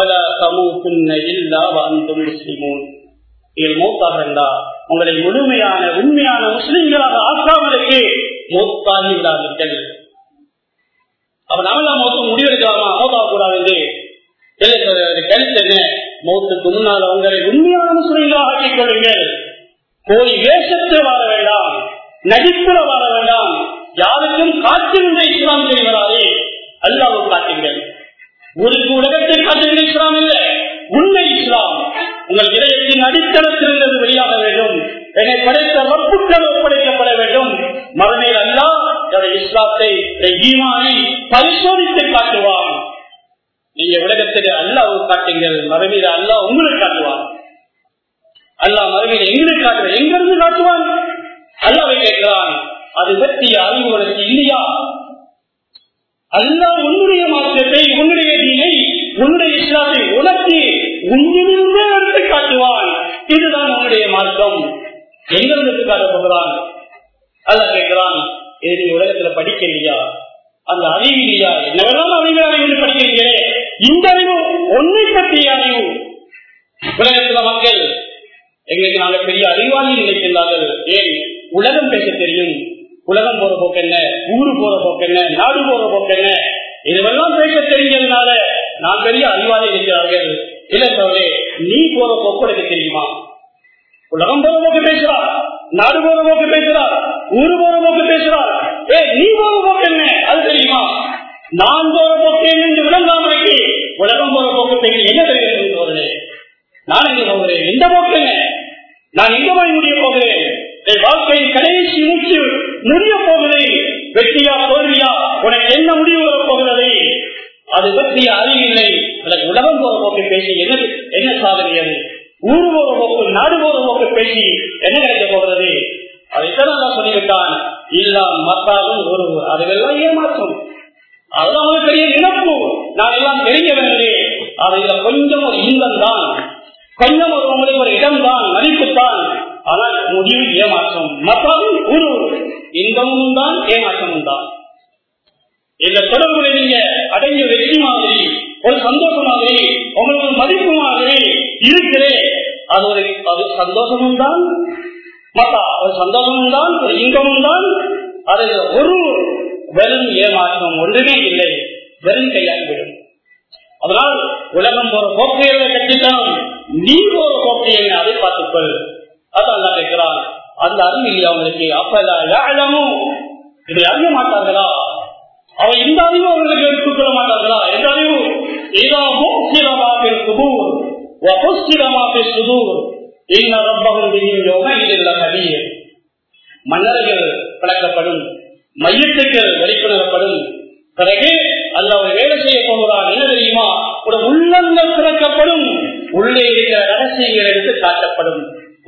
உங்களை முழுமையான உண்மையான முஸ்லிம்களாக ஆக்காமலுக்கு மூத்தாகி விடாதீர்கள் அப்ப நம்மள மௌத்தம் முடிவெடுக்கலாமா மௌத்தாக கூடாது கருத்து என்ன மௌத்துக்கு முன்னால் உங்களை உண்மையான முஸ்லிம்களாக ஆக்கிக் கொள்ளுங்கள் கோழி வேஷத்தில் வாழ வேண்டாம் நடிப்புல வாழ வேண்டாம் யாருக்கும் காட்டுகின்ற இஸ்லாம் செய்கிறாரே அல்லாவும் காட்டுங்கள் ஒரு உலகத்தை காட்டுகிற இஸ்லாம் இல்லை உண்மை இஸ்லாம் உங்கள் இதயத்தின் அடித்தளத்திலிருந்து வெளியாக வேண்டும் என்னை படைத்த ரப்புக்கள் ஒப்படைக்கப்பட வேண்டும் மறுமையில் அல்லா இஸ்லாத்தை ஈமானை பரிசோதித்து காட்டுவான் நீங்க உலகத்தில் அல்லாவும் காட்டுங்கள் மறுமையில் அல்லா உங்களுக்கு காட்டுவான் அல்லா மறுமையில் எங்களுக்கு காட்டுவான் எங்கிருந்து காட்டுவான் அல்லாவை கேட்கிறான் அது பற்றிய அறிவு உனக்கு இல்லையா அல்லா உன்னுடைய மாற்றத்தை உன்னுடைய தீனை உன்னுடைய இஸ்லாத்தை உனக்கு உன்னிலிருந்தே எடுத்து காட்டுவான் இதுதான் உன்னுடைய மாற்றம் எங்கிருந்து காட்ட போகிறான் அல்ல கேட்கிறான் இது உலகத்துல படிக்கலையா அந்த அறிவு இல்லையா என்னவெல்லாம் அறிவு அறிவு படிக்கிறீங்களே இந்த அறிவு ஒன்றை பற்றிய அறிவு உலகத்துல மக்கள் எங்களுக்கு நாங்கள் பெரிய அறிவாளி நினைக்கின்றார்கள் ஏன் உலகம் பேச தெரியும் உலகம் போற போக்கு என்ன ஊரு போற போக்கு என்ன நாடு போற போக்கு என்ன இதுவெல்லாம் பேச தெரிஞ்சதுனால நான் பெரிய அறிவாளி இருக்கிறார்கள் இல்ல சோழே நீ போற போக்கு எனக்கு தெரியுமா உலகம் போற போக்கு பேசுறார் நாடு போற போக்கு பேசுறார் ஊரு போற போக்கு பேசுறார் ஏ நீ போற போக்கு என்ன அது தெரியுமா நான் போற போக்கு என்று விளங்காமலுக்கு உலகம் போற போக்கு தெரியும் என்ன தெரியும் சோழனே நான் எங்க போகிறேன் எந்த போக்கு என்ன நான் எங்க போய் முடிய போகிறேன் வாழ்க்கையின் கடைசி மூச்சு முடிய போகுது வெற்றியா தோல்வியா உனக்கு என்ன முடிவு வர போகிறது அது பற்றிய அறிவில்லை எனக்கு உலகம் போற போக்கு பேசி என்ன என்ன சாதனை அது ஊர் போற போக்கு நாடு போற போக்கு பேசி என்ன கிடைக்க போகிறது அதைத்தான் நான் சொல்லிவிட்டான் இல்லா மத்தாலும் ஒரு அதுவெல்லாம் ஏமாற்றும் அதெல்லாம் பெரிய நினப்பு நான் எல்லாம் தெரிய வேண்டிய அதுல கொஞ்சம் ஒரு இன்பம் தான் கொஞ்சம் ஒரு உங்களுக்கு ஒரு இடம் தான் மதிப்பு தான் ஆனால் முடிவு ஏமாற்றம் மத்தாலும் ஒரு இன்பமும் தான் ஏமாற்றமும் தான் இந்த தொடர்புல நீங்க அடைஞ்ச வெற்றி மாதிரி ஒரு சந்தோஷம் மாதிரி உங்களுக்கு மதிப்பு மாதிரி இருக்கிறே அது ஒரு அது சந்தோஷமும் தான் மத்தா ஒரு சந்தோஷமும் தான் ஒரு இன்பமும் தான் அது ஒரு வெறும் ஏமாற்றம் ஒன்றுமே இல்லை வெறும் கையாகிவிடும் அதனால் உலகம் போற போக்கையை கட்டித்தான் நீ போற போக்கையை அதை பார்த்துக்கொள் அதான் கேட்கிறான் அந்த அறிவு இல்லையா அவங்களுக்கு அப்பல யாழமும் இதை அறிய மாட்டார்களா அவன் இந்த அறிவு அவர்களுக்கு எடுத்துக்கொள்ள மாட்டார்களா எந்த அறிவு இதா மோசிரமாக சுதூர் வபுஸ்திரமாக சுதூர் இன்ன ரப்பகம் யோக இதில் நதியே மன்னர்கள் பழக்கப்படும் மையத்துக்கள் வெளிக்கொணரப்படும் பிறகு அல்ல அவர் வேலை செய்ய போகிறார் என்ன தெரியுமா ஒரு உள்ளங்கள் திறக்கப்படும் உள்ளே இருக்கிற ரகசியங்கள் எடுத்து காட்டப்படும்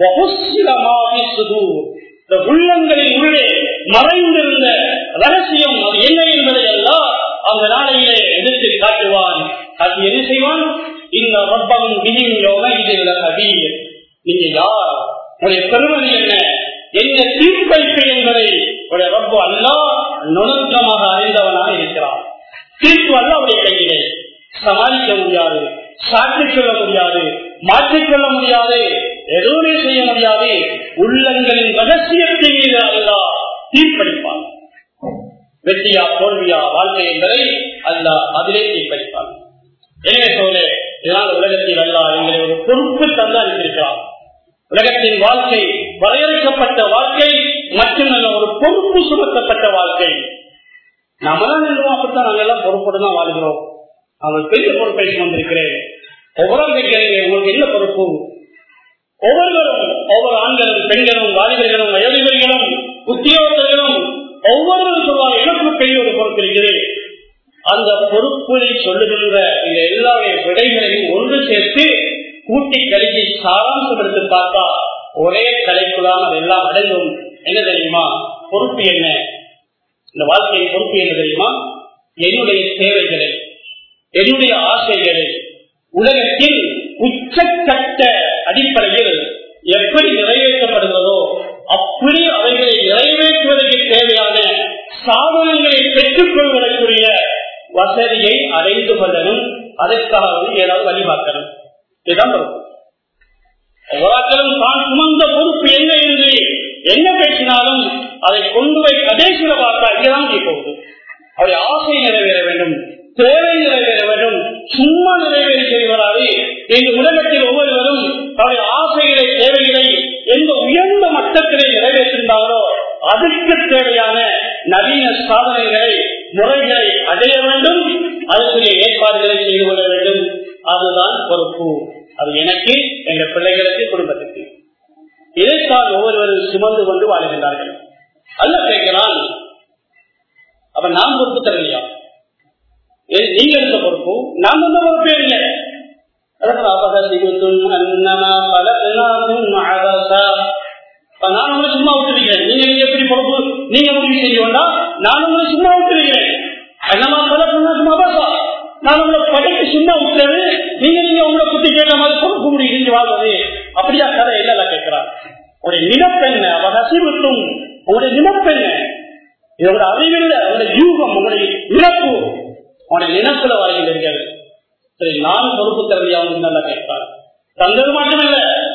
உள்ளங்களின் உள்ளே மறைந்திருந்த ரகசியம் அது என்ன என்பதை எல்லாம் அந்த நாளையிலே எடுத்து காட்டுவான் அது என்ன செய்வான் இந்த ரப்பம் விதின் யோக இதில் அபீர் நீங்க யார் உடைய பெருமதி என்ன என்ன தீர்ப்பளிப்பு என்பதை உடைய ரப்பு அல்லா நுணுக்கமாக அறிந்தவனாக இருக்கிறான் தீர்ப்பு அல்ல அவருடைய கையிலே சமாளிக்க முடியாது சாற்றிக் கொள்ள முடியாது மாற்றிக்கொள்ள முடியாது எதுவுமே செய்ய முடியாது உள்ளங்களின் ரகசியத்தை மீது அல்லா தீர்ப்பளிப்பான் வெற்றியா தோல்வியா வாழ்க்கை என்பதை அல்ல அதிலே தீர்ப்பளிப்பான் எனவே சோழே இதனால் உலகத்தில் அல்லா எங்களை ஒரு பொறுப்பு தந்து அளித்திருக்கிறான் உலகத்தின் வாழ்க்கை வரையறுக்கப்பட்ட வாழ்க்கை மட்டுமல்ல ஒரு பொறுப்பு சுமத்தப்பட்ட வாழ்க்கை நம்மளாம் நிறுவனம் அப்படித்தான் நாங்கள் எல்லாம் பொறுப்போடு தான் வாழ்கிறோம் அவங்களுக்கு பெரிய பொறுப்பை வந்திருக்கிறேன் ஒவ்வொரு கேட்கிறீங்க உங்களுக்கு என்ன பொறுப்பு ஒவ்வொருவரும் ஒவ்வொரு ஆண்களும் பெண்களும் வாலிபர்களும் வயோதிபர்களும் உத்தியோகர்களும் ஒவ்வொருவரும் சொல்வாங்க எனக்கு பெரிய ஒரு பொறுப்பு இருக்கிறேன் அந்த பொறுப்புகளை சொல்லுகின்ற இந்த எல்லாருடைய விடைகளையும் ஒன்று சேர்த்து கூட்டி கழிச்சு சாராம்சம் எடுத்து பார்த்தா ஒரே தலைக்குள்ளான் அதெல்லாம் அடங்கும் என்ன தெரியுமா பொறுப்பு என்ன இந்த வாழ்க்கையின் பொறுப்பு என்ன தெரியுமா என்னுடைய தேவைகளை என்னுடைய ஆசைகளை உலகத்தில் உச்சக்கட்ட அடிப்படையில் எப்படி நிறைவேற்றப்படுகிறதோ சாதனங்களை பெற்றுக் கொள்வதற்குரிய வசதியை அடைந்து கொள்ளணும் அதற்காக வந்து ஏதாவது வழிபார்க்கணும் இதுதான் பொறுப்பு ஒவ்வொருத்தரும் தான் சுமந்த பொறுப்பு என்ன என்று என்ன பேசினாலும் அதை கொண்டு போய் கடைசியில பார்த்தா இங்கதான் போகுது அவருடைய ஆசை நிறைவேற வேண்டும் தேவை நிறைவேற வேண்டும் சும்மா நிறைவேறி செய்வராது இந்த உலகத்தில் ஒவ்வொருவரும் தன்னுடைய ஆசைகளை தேவைகளை எந்த உயர்ந்த மட்டத்திலே நிறைவேற்றிருந்தார்களோ அதற்கு தேவையான நவீன சாதனைகளை முறைகளை அடைய வேண்டும் அதற்குரிய ஏற்பாடுகளை செய்து கொள்ள வேண்டும் அதுதான் பொறுப்பு அது எனக்கு எங்க பிள்ளைகளுக்கு குடும்பத்துக்கு இதைத்தான் ஒவ்வொருவரும் சுமந்து கொண்டு வாழ்கின்றார்கள் அல்ல கேட்கிறான் அப்ப நாம் பொறுப்பு தரலையா நீங்க இருந்த பொறுப்பு நாம் வந்த பொறுப்பே இல்லை நான் உங்களை சும்மா விட்டுருக்கிறேன் நீங்க நீங்க எப்படி பொறுப்பு நீங்க முடிவு செய்ய வேண்டாம் நான் உங்களை சும்மா விட்டுருக்கிறேன் என்னமா பல சும்மா பாசா நான் உங்களை படைக்கு சும்மா விட்டது நீங்க நீங்க உங்களை குத்தி கேட்ட மாதிரி பொறுப்பு முடிவு செஞ்சு வாழ்வது அப்படியா கதை இல்ல கேட்கிறான் உங்களுடைய நிலப்பெண்ண அவ ரசிவிட்டும் உங்களுடைய நிலப்பெண்ண இதோட அறிவில்லை உங்களுடைய யூகம் உங்களுடைய இழப்பு உங்களுடைய நினைப்புல வாழ்கின்றீர்கள் சரி நான் பொறுப்பு திறமையாவும் நல்லா கேட்பார் தந்தது மட்டுமல்ல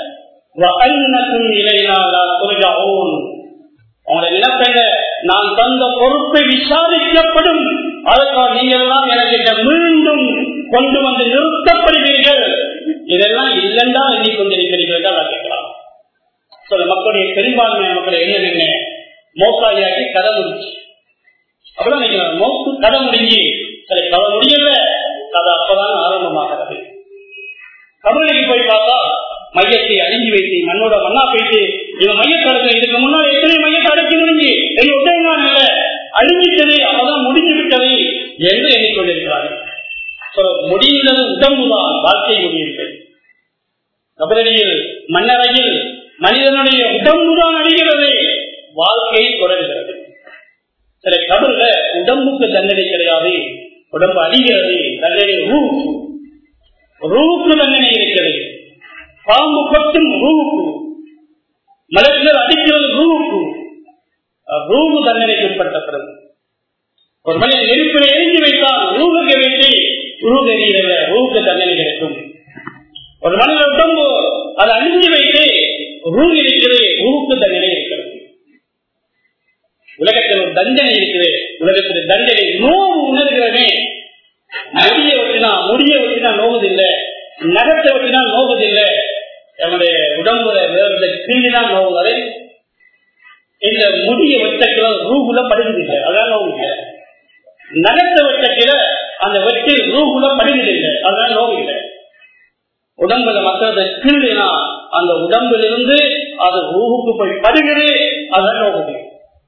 உங்களுடைய நிலப்பெண்ண நான் தந்த பொறுப்பை விசாரிக்கப்படும் அதற்காக நீங்கள் எல்லாம் எனக்கு மீண்டும் கொண்டு வந்து நிறுத்தப்படுவீர்கள் இதெல்லாம் இல்லைன்னா எண்ணி கொண்டிருக்கிறீர்கள் நான் கேட்கலாம் சில மக்களுடைய பெரும்பான்மை மக்கள் என்ன என்ன மோசாயாக்கி கதை முடிச்சு அப்படிதான் நினைக்கிறாங்க மோக்கு கதை முடிஞ்சு சரி கதை முடியல கதை அப்பதான் ஆரம்பமாகிறது கபலைக்கு போய் பார்த்தா மையத்தை அழிஞ்சு வைத்து மண்ணோட மண்ணா போயிட்டு இவன் மையத்தை அடக்க இதுக்கு முன்னாடி எத்தனை மையத்தை அடக்கி முடிஞ்சு எங்க உதயமான இல்ல அழிஞ்சிட்டது அப்பதான் முடிஞ்சு விட்டது என்று எண்ணிக்கொண்டிருக்கிறார்கள் முடிந்தது உடம்புதான் வாழ்க்கை முடியுங்கள் கபரடியில் மன்னரையில் மனிதனுடைய உடம்புதான் அழிகிறது வாழ்க்கை தொடர்கிறது சில கபர்ல உடம்புக்கு தண்டனை கிடையாது உடம்பு அழிகிறது தண்டனை ரூக்கு ரூக்கு தண்டனை இருக்கிறது பாம்பு கொட்டும் ரூக்கு மலர்கள் அடிக்கிறது ரூக்கு ரூகு தண்டனைக்கு உட்பட்டப்படுது ஒரு மனிதன் நெருப்பிலை எரிஞ்சு வைத்தால் ரூகுக்கு வைத்து ரூகு எரியிற ரூக்கு தண்டனை கிடைக்கும் ஒரு மனிதன் உடம்பு அதை அழிஞ்சு வைத்து ரூல் இருக்கிறது ரூக்கு தண்டனை இருக்கிறது உலகத்தில் ஒரு தண்டனை இருக்குது உலகத்தில் தண்டனை நோவு உணர்கிறவே முடிய வச்சுனா முடிய வச்சுனா நோவதில்லை நகத்தை வச்சுனா நோவதில்லை நம்முடைய உடம்புல கிள்ளிதான் நோவுவதை இந்த முடிய வெட்டக்கிற ரூகுல படுவதில்லை அதான் நோவு இல்லை நகத்தை வெட்டக்கிற அந்த வெட்டில் ரூகுல படுவதில்லை அதான் நோவு இல்லை உடம்புல மற்றதை கிள்ளினா அந்த உடம்பிலிருந்து அது ரூகுக்கு போய் படுகிறது அதான் நோவுது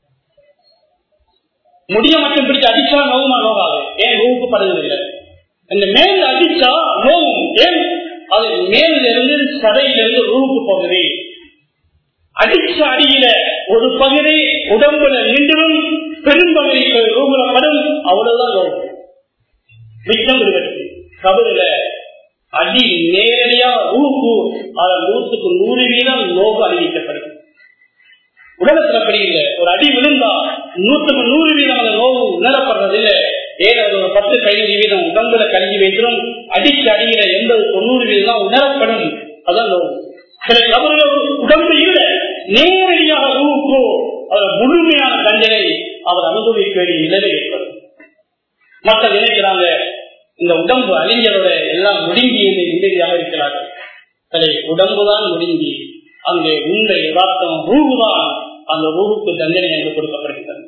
முடிய மட்டும் பிடிச்சு அடிச்சா நோவுமா நோகாது ஏன் ரூவுக்கு படுவதில்லை இந்த மேல் அடிச்சா நோவும் ஏன் அது மேலிருந்து இருந்து சதையிலிருந்து ரூவுக்கு போகுது அடிச்ச அடியில ஒரு பகுதி உடம்புல நின்றும் பெரும்பகுதி ரூபுல படும் அவ்வளவுதான் நோவு மிச்சம் விடுபட்டு கபருல அடி நேரடியா ரூப்பு அதன் நூற்றுக்கு நூறு வீதம் நோவு அறிவிக்கப்படுது உலகத்துல அப்படி இல்லை ஒரு அடி விழுந்தா நூற்றுக்கு நூறு வீதம் அந்த நோவு உணரப்படுறதில்லை ஏன் அது ஒரு பத்து பதினஞ்சு வீதம் உடம்புல கல்வி வைக்கிறோம் அடிக்கு அடியில எண்பது தொண்ணூறு வீதம் தான் உணரப்படும் அதான் நோவு சில கபர்கள் உடம்பு இல்லை நேரடியாக ரூப்போ அவர் முழுமையான தண்டனை அவர் அனுபவிக்க வேண்டிய நிலைமை ஏற்படும் மக்கள் நினைக்கிறாங்க இந்த உடம்பு அழிஞ்சதோட எல்லாம் முடுங்கி நிம்மதியாக இருக்கிறார்கள் சரி உடம்புதான் முடுங்கி அங்கே உண்மை யதார்த்தம் ரூபுதான் அந்த ரூபுக்கு தண்டனை என்று கொடுக்கப்படுகிறது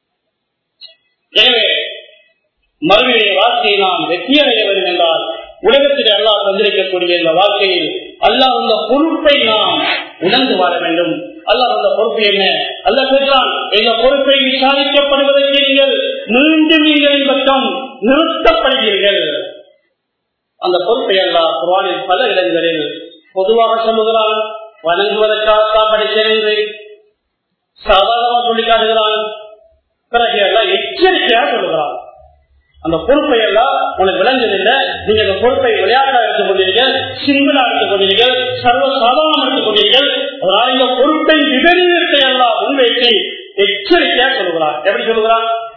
எனவே மறுமையுடைய வாழ்க்கையை நாம் வெற்றியடைய வேண்டும் என்றால் உலகத்தில் அல்லா தந்திருக்கக்கூடிய இந்த வாழ்க்கையில் அல்லாஹ் அந்த பொறுப்பை நாம் உணர்ந்து வாழ வேண்டும் அல்லாஹ் அந்த பொறுப்பு என்ன அல்ல சொல்றான் இந்த பொறுப்பை விசாரிக்கப்படுவதற்கு நீங்கள் மீண்டும் நீங்கள் பக்கம் நிறுத்தப்படுகிறீர்கள் அந்த பொறுப்பை அல்லாஹ் குரானில் பல இடங்களில் பொதுவாக சொல்லுகிறான் வணங்குவதற்காகத்தான் படிக்கிறேன் சாதாரணமாக சொல்லி காட்டுகிறான் பிறகு எல்லாம் எச்சரிக்கையாக சொல்லுகிறான் அந்த பொறுப்பை எல்லாம் உனக்கு விளங்குதில்லை நீங்க அந்த பொறுப்பை விளையாட்டா எடுத்துக் கொண்டீர்கள் சிம்பிளா எடுத்துக் கொண்டீர்கள் சர்வ சாதாரணம் எடுத்துக் கொண்டீர்கள் அதனால இந்த பொறுப்பை விபரீதத்தை எல்லாம் முன்வைத்து எச்சரிக்கையா சொல்லுகிறான் எப்படி சொல்லுகிறான்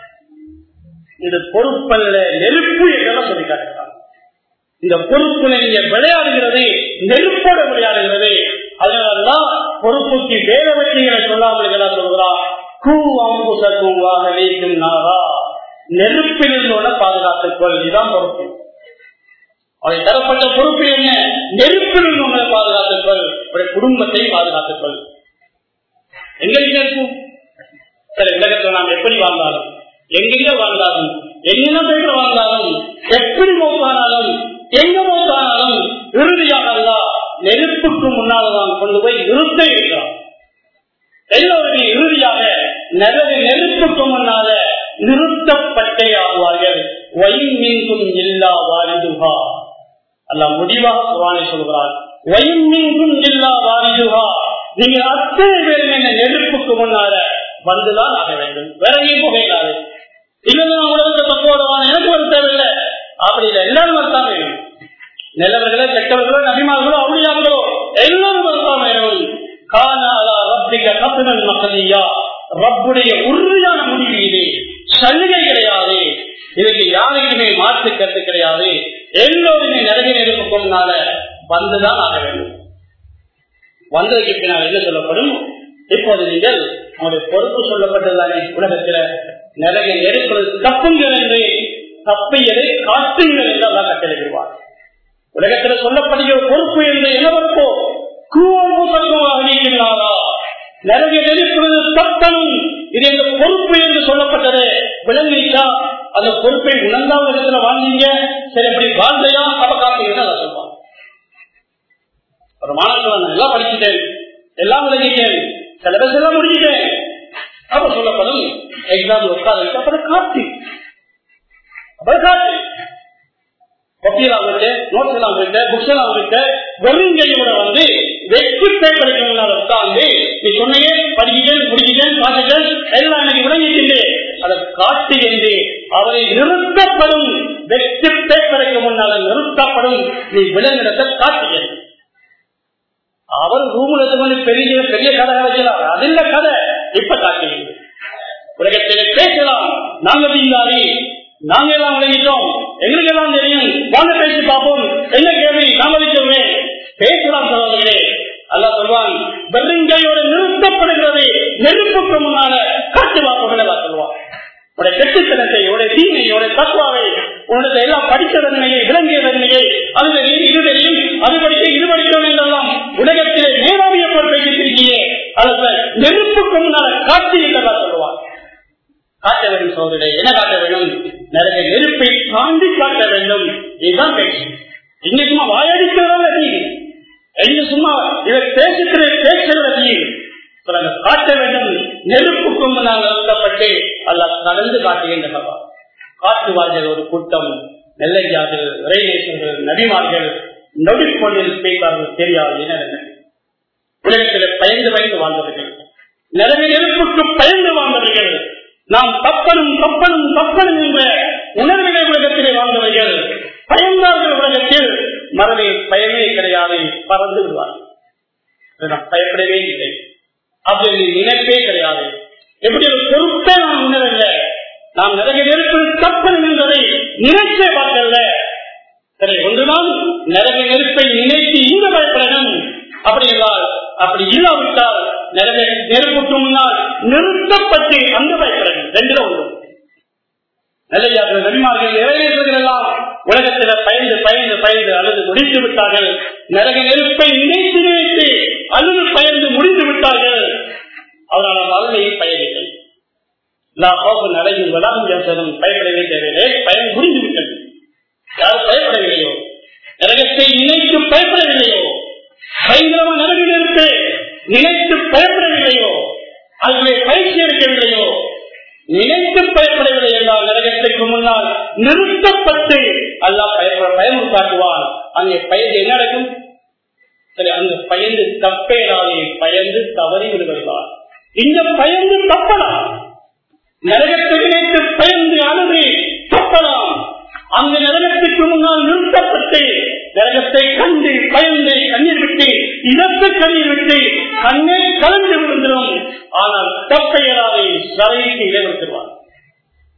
இது பொறுப்பல்ல நெருப்பு என்றெல்லாம் சொல்லி காட்டுகிறார் இந்த பொறுப்புல நீங்க விளையாடுகிறது நெருப்போட விளையாடுகிறது அதனாலதான் பொறுப்புக்கு வேற வெற்றிகளை சொல்லாமல் இதெல்லாம் சொல்கிறார் கூ அம்புசக்கும் வாக வைக்கும் நாரா நெருப்பிலிருந்தோட பாதுகாத்துக்கொள் இதுதான் பொறுப்பு அவை தரப்பட்ட பொறுப்பு என்ன நெருப்பிலிருந்து உங்களை பாதுகாத்துக்கொள் உடைய குடும்பத்தை பாதுகாத்துக்கொள் எங்களுக்கு இருக்கும் சரி உலகத்தில் நாம் எப்படி வாழ்ந்தாலும் எங்கெங்க வாழ்ந்தாலும் எங்கெங்க பேர் வாழ்ந்தாலும் எப்படி மோக்கானாலும் எங்க மோக்கானாலும் இறுதியாக அல்ல நெருப்புக்கு முன்னால் தான் கொண்டு போய் நிறுத்த இருக்கிறான் எல்லோருடைய இறுதியாக நரக நெருப்புக்கு முன்னால நிறுத்தப்பட்டே ஆகுவார்கள் வயின் மீண்டும் இல்லா வாரிதுகா அல்ல முடிவாக குரானை சொல்கிறார் வயின் மீண்டும் இல்லா வாரிதுகா நீங்க அத்தனை பேரும் என்ன நெருப்புக்கு முன்னால வந்துதான் ஆக வேண்டும் வேற எங்கேயும் புகையிடாது இல்லைன்னா உலகத்தை தப்போடுவான் எனக்கு ஒரு தேவையில்லை அப்படி இல்லை எல்லாரும் வரத்தான் வேணும் நல்லவர்களோ கெட்டவர்களோ நபிமார்களோ அவளியார்களோ எல்லாரும் வரத்தான் வேணும் காணாதா ரப்பிக கத்துனல் மக்களியா ரப்புடைய உறுதியான முடிவு இது சலுகை கிடையாது இதுக்கு யாருக்குமே மாற்று கருத்து கிடையாது எல்லோருமே நிறைய நெருப்பு கொண்டால வந்துதான் ஆக வேண்டும் வந்ததுக்கு பின்னால் என்ன சொல்லப்படும் இப்போது நீங்கள் உங்களுடைய பொறுப்பு சொல்லப்பட்டதுதானே உலகத்தில் நிறைய நெருப்பது தப்புங்கள் என்று தப்பியதை காட்டுங்கள் என்று அல்லா கட்டளைவிடுவார் உலகத்தில் சொல்லப்படுகிற பொறுப்பு என்று என்ன பொறுப்போ கூவாரா நிறைய நெருப்புறது தப்பனும் இது இந்த பொறுப்பு என்று சொல்லப்பட்டது விளங்கிச்சா அந்த பொறுப்பை உணர்ந்தா உலகத்துல வாழ்ந்தீங்க சரி அப்படி வாழ்ந்தையா அப்ப காப்பீங்க சொல்லுவாங்க ஒரு மாணவர்கள் எல்லாம் படிச்சுட்டேன் எல்லாம் விளங்கிட்டேன் சிலபஸ் எல்லாம் முடிஞ்சிட்டேன் அப்ப சொல்லப்படும் எக்ஸாம் உட்கார வச்சு அப்புறம் காட்டு அப்புறம் காட்டு கொப்பியெல்லாம் விட்டு நோட்ஸ் எல்லாம் விட்டு புக்ஸ் எல்லாம் விட்டு வெறும் கையோட வந்து வெற்றி பேப்பர் உட்கார்ந்து நீ சொன்னையே படிக்கிட்டேன் முடிக்கிட்டேன் பார்த்துட்டேன் எல்லாம் எனக்கு விளங்கிட்டு அதை காட்டு என்று அவரை நிறுத்தப்படும் வெற்றி பேப்பருக்கு முன்னால நிறுத்தப்படும் நீ விலங்கிடத்தை காட்டுகிறேன் அவர் ரூம்ல வந்து பெரிய பெரிய கதை வைக்கலாம் அது இல்ல கதை இப்ப காட்டுகிறது உலகத்திலே பேசலாம் நாங்க தீங்காரி நாங்க எல்லாம் விளங்கிட்டோம் எங்களுக்கு எல்லாம் தெரியும் வாங்க பேசி பார்ப்போம் என்ன கேள்வி நாம சொல்றேன் பேசலாம் சொல்வதே அல்ல சொல்வான் வெறுங்கையோடு நிறுத்தப்படுகிறது நெருப்புக்கு முன்னால காட்டு வாக்குகளை சொல்லுவான் உடைய கெட்டுத்தனத்தை உடைய தீமை உடைய தத்துவாவை உன்னுடைய எல்லாம் படித்த தன்மையை விளங்கிய தன்மையை அது தெரியும் இது தெரியும் அது படிக்க இது படிக்கணும் என்றெல்லாம் உலகத்திலே மேலாவிய பொறுப்பை இருக்கியே அதை நெருப்புக்கு முன்னால காட்சி என்றெல்லாம் சொல்லுவான் காட்ட வேண்டும் சோதனை என்ன காட்ட வேண்டும் நிறைய நெருப்பை தாண்டி காட்ட வேண்டும் இதுதான் பேச்சு இன்னைக்குமா வாயடிக்கிறதா நீங்க எங்க சும்மா இவர் பேசுகிற பேசுகிறத நீங்க காட்ட வேண்டும் நெருப்புக்கு முன்னால் நிறுத்தப்பட்டு அல்ல கடந்து காட்டுகின்றன காட்டுவார்கள் ஒரு கூட்டம் நெல்லையார்கள் இறைநேசர்கள் நபிமார்கள் நொடிப்பொழில் பேசார்கள் தெரியாது என்ன உலகத்தில் பயந்து பயந்து வாழ்ந்தவர்கள் நிலவை நெருப்புக்கு பயந்து வாழ்ந்தவர்கள் நாம் தப்பனும் தப்பனும் தப்பனும் என்ற உணர்வினை உலகத்திலே வாழ்ந்தவர்கள் பயந்தார்கள் உலகத்தில் மரபை பயமே கிடையாது பறந்து விடுவார்கள் நாம் பயப்படவே இல்லை அப்படி நினைப்பே கிடையாது எப்படி ஒரு பொறுப்பே நாம் உணரவில்லை நாம் நிறைய நெருப்பில் தப்பனும் என்பதை நினைச்சே பார்க்கல சரி ஒன்றுதான் நிறைய நெருப்பை நினைத்து இந்த பயப்படணும் அப்படி என்றால் அப்படி இல்லாவிட்டால் நிறைய நெருப்புக்கு முன்னால் நிறுத்தப்பட்டு அந்த பயப்படணும் ரெண்டுல ஒன்று நல்லையார்கள் நபிமார்கள் இறைவேசர்கள் எல்லாம் உலகத்தில பயந்து பயந்து பயந்து அழுது முடித்து விட்டார்கள் நரக நெருப்பை நினைத்து நினைத்து அழுது பயந்து முடிந்து விட்டார்கள் அவரால் வாழ்வையை பயனில்லை நடையில் வளாகம் ஜாசனம் பயப்படவே தேவையில்லை பயன் முடிந்து விட்டது யார் பயப்படவில்லையோ நரகத்தை நினைத்து பயப்படவில்லையோ பயங்கரமா நரக நெருப்பு நினைத்து பயப்படவில்லையோ அதிலே பயிற்சி எடுக்கவில்லையோ நினைத்து பயப்படவில்லை என்றால் நரகத்திற்கு முன்னால் நிறுத்தப்பட்டு அல்லா பயப்பட பயமும் காட்டுவான் அங்கே பயந்து என்ன நடக்கும் சரி அங்கு பயந்து தப்பேடாதே பயந்து தவறி விடுவார் இந்த பயந்து தப்பலாம் நரகத்தை நினைத்து பயந்து அழுது தப்பலாம் அந்த நரகத்திற்கு முன்னால் நிறுத்தப்பட்டு நரகத்தை கண்டு பயந்து கண்ணீர் விட்டு இதற்கு கண்ணீர் விட்டு கண்ணே கலந்து விழுந்துடும் ஆனால் தப்பையலாதை சரைக்கு இடைவெடுத்துவார்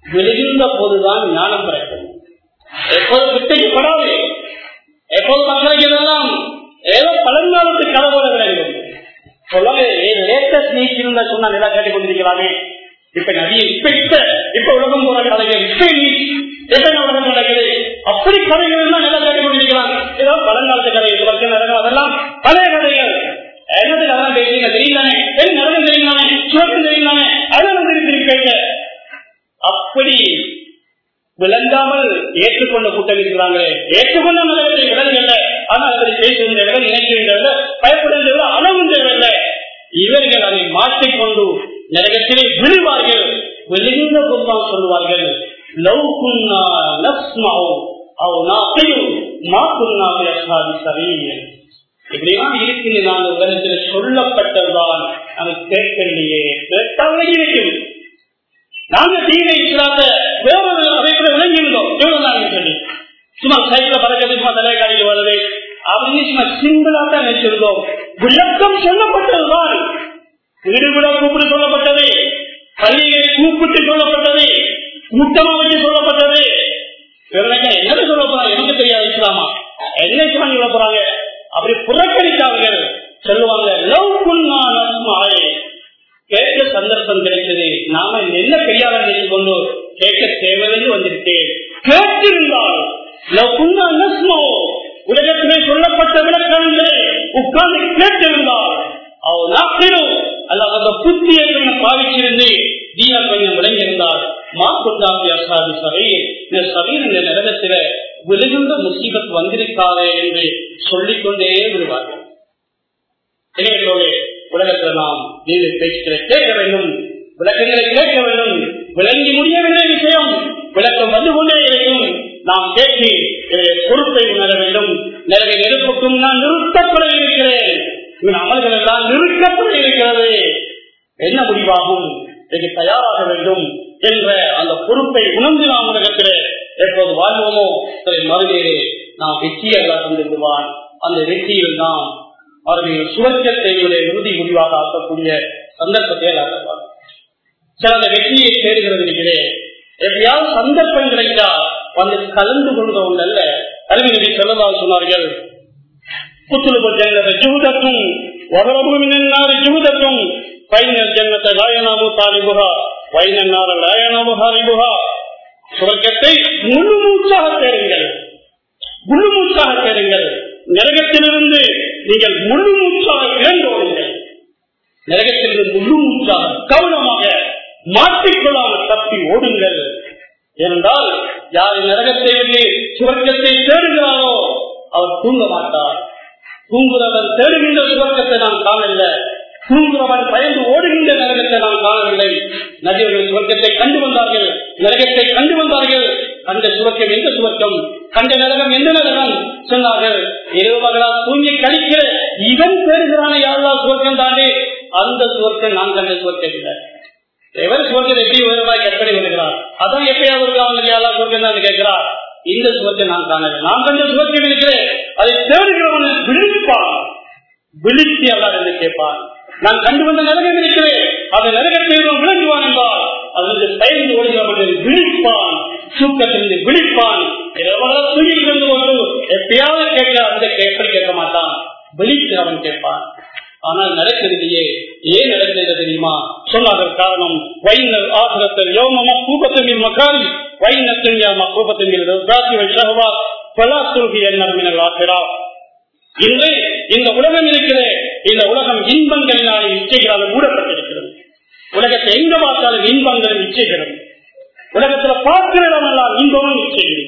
விழுகின்ற போதுதான் ஞானம் பிறக்கும் எப்போது வித்தைக்கப்படாது எப்போது மக்களுக்கு இதெல்லாம் ஏதோ பழங்காலத்து கனவோட விளையும் சொல்லுவாங்க லேட்டஸ்ட் நீட் இருந்தா சொன்னா நல்லா கேட்டுக் கொண்டிருக்கிறானே இப்ப நதியை இப்ப இப்ப இப்ப உலகம் போற கதைகள் இப்ப நீட் எப்ப உலகம் நடக்குது அப்படி கதைகள் எல்லாம் நல்லா கேட்டுக் கொண்டிருக்கிறாங்க ஏதோ பழங்காலத்து கதைகள் வருஷம் நடக்கும் அதெல்லாம் பழைய கதைகள் என்னதுக்கு அதெல்லாம் பேசுறீங்க தெரியுதானே என் நரகம் தெரியுதானே சுவர்க்கம் தெரியுதானே அதெல்லாம் திருப்பி பேச அப்படி விளங்காமல் ஏற்றுக்கொண்ட கூட்டம் இருக்கிறாங்களே ஏற்றுக்கொண்ட நலவத்தை விளங்கல்ல ஆனால் அப்படி பேசுகின்றவர்கள் நினைக்கின்றவர்கள் பயப்படுகின்றவர்கள் அளவுன்றவர்கள் இவர்கள் அதை மாற்றிக்கொண்டு நரகத்திலே விழுவார்கள் விழுந்த பொருளால் சொல்லுவார்கள் லவ் குன்னா நஸ்மாவோ அவ் நாத்தையும் மாக்குன்னா சரி இப்படிலாம் இருக்குது நான் உலகத்தில் சொல்லப்பட்டதுதான் அது கேட்கலையே கேட்டால் இருக்கும் நாங்க தீனை இல்லாத வேறொரு அமைப்பில் விளங்கியிருந்தோம் இவ்வளவுதான் சொல்லி சும்மா சைக்கிள் பறக்கிறது சும்மா தலைகாடியில் வருது அப்படின்னு சும்மா சிம்பிளா தான் நினைச்சிருந்தோம் விளக்கம் சொல்லப்பட்டதுதான் வீடு விட கூப்பிட்டு சொல்லப்பட்டது பள்ளியை கூப்பிட்டு சொல்லப்பட்டது கூட்டமா வச்சு சொல்லப்பட்டது என்ன சொல்ல போறாங்க எனக்கு தெரியாது இஸ்லாமா என்ன இஸ்லாம் சொல்ல போறாங்க அப்படி புறக்கணித்தார்கள் சொல்லுவாங்க லவ் குன்னா நஸ்மாயே கேட்க சந்தர்ப்பம் கிடைத்தது நாம என்ன பெரியார நினைத்து கொண்டு கேட்க தேவையில்லை வந்திருக்கேன் கேட்டிருந்தால் உலகத்திலே சொல்லப்பட்ட விளக்கங்களை உட்கார்ந்து கேட்டிருந்தால் அவர் நாட்டிலும் அல்ல அந்த புத்தியை கொஞ்சம் பாவிச்சிருந்து தீன கொஞ்சம் விளங்கியிருந்தால் மாக்குண்டாசி அசாதி சபையில் இந்த சபையில் இந்த நிலகத்தில விழுகின்ற முசீபத் வந்திருக்காதே என்று சொல்லிக்கொண்டே விடுவார்கள் எனவே உலகத்தில் நாம் நீதி பேச்சுக்களை கேட்க வேண்டும் விளக்கங்களை கேட்க வேண்டும் விளங்கி முடியவில்லை விஷயம் விளக்கம் வந்து கொண்டே இருக்கும் நாம் கேட்டு பொறுப்பை உணர வேண்டும் நிறைய நெருப்புக்கும் நான் நிறுத்தப்பட இருக்கிறேன் இவன் அமல்கள் எல்லாம் நிறுத்தப்பட இருக்கிறது என்ன முடிவாகும் இதற்கு தயாராக வேண்டும் என்ற அந்த பொறுப்பை உணர்ந்து நாம் உலகத்தில் எப்போது வாழ்வோமோ மறுமையிலே நாம் வெற்றியர்களாக தந்திருவான் அந்த வெற்றியில் நாம் அவருடைய சுவர்க்கத்தை இறுதி முடிவாக ஆக்கக்கூடிய சந்தர்ப்பத்தை ஆக்கப்பார் சில அந்த வெற்றியை தேடுகிறது இருக்கிறேன் எப்படியாவது சந்தர்ப்பம் கிடைத்தா வந்து கலந்து கொள்கிற ஒன்று அல்ல அறிவியலை சொல்லலாம் சொன்னார்கள் புத்துழுப்பு ஜென்னத ஜூதத்தும் வதரபுமினார் ஜூதத்தும் பைனல் ஜென்னத்தை ராயனாமு தாரிபுகா வைனன்னார ராயனாமு ஹாரிபுகா சுவர்க்கத்தை முழு மூச்சாக தேடுங்கள் முழு மூச்சாக தேடுங்கள் நரகத்திலிருந்து நீங்கள் முழு மூச்சாக இழந்தோடுங்கள் நரகத்திலிருந்து முழு மூச்சாக கவனமாக மாற்றிக்கொள்ளாமல் தப்பி ஓடுங்கள் ஏனென்றால் யார் நரகத்தை விட்டு சுவர்க்கத்தை தேடுகிறாரோ அவர் தூங்க மாட்டார் தூங்குறவன் தேடுகின்ற சுவர்க்கத்தை நாம் காணல தூங்குறவன் பயந்து ஓடுகின்ற நரகத்தை நாம் காணவில்லை நதியர்கள் சுவர்க்கத்தை கண்டு வந்தார்கள் நரகத்தை கண்டு வந்தார்கள் கண்ட சுவர்க்கம் எந்த சுவர்க்கம் கண்ட நரகம் எந்த நரகம் சொன்னார்கள் இரவு மகளா தூங்கி கழிக்கிற இவன் பேருகிறான யாரெல்லாம் சுவர்க்கம் தாண்டி அந்த சுவர்க்கம் நான் கண்ட சுவர்க்கம் இல்லை எவர் சுவர்க்கம் எப்படி உயர்வாய் கற்பனை வருகிறார் அதான் எப்பயாவது அவங்க யாரெல்லாம் சுவர்க்கம் தான் கேட்கிறார் இந்த சுவர்க்கம் நான் காணல நான் கண்ட சுவர்க்கம் இருக்கிறேன் அதை தேடுகிறவன் விழிப்பான் விழித்து அல்ல என்று கேட்பான் நான் கண்டு வந்த நரகம் இருக்கிறேன் அதை நரகத்தை விளங்குவான் என்பார் அதற்கு பயந்து ஓடுகிறவன் விழிப்பான் தூக்கத்திலிருந்து விழிப்பான் தூங்கி கொண்டு கொண்டு எப்பயாவது கேட்க அந்த எப்படி கேட்க மாட்டான் விழித்து அவன் கேட்பான் ஆனால் நடக்கிறதையே ஏன் நடக்கிறது தெரியுமா சொன்னார்கள் காரணம் வைனர் ஆசிரத்தில் யோமமா கூப்பத்தின் மக்காரி வைனத்தின் கூப்பத்தின் சகவா பலாசுருகி என்ன ஆசிரா இன்று இந்த உலகம் இருக்கிறது இந்த உலகம் இன்பங்களினாலே இச்சைகளால் மூடப்பட்டிருக்கிறது உலகத்தை எங்க பார்த்தாலும் இன்பங்கள் இச்சைகிறது உலகத்துல பார்க்கிற இடமெல்லாம் இன்பமும் இச்சைகள்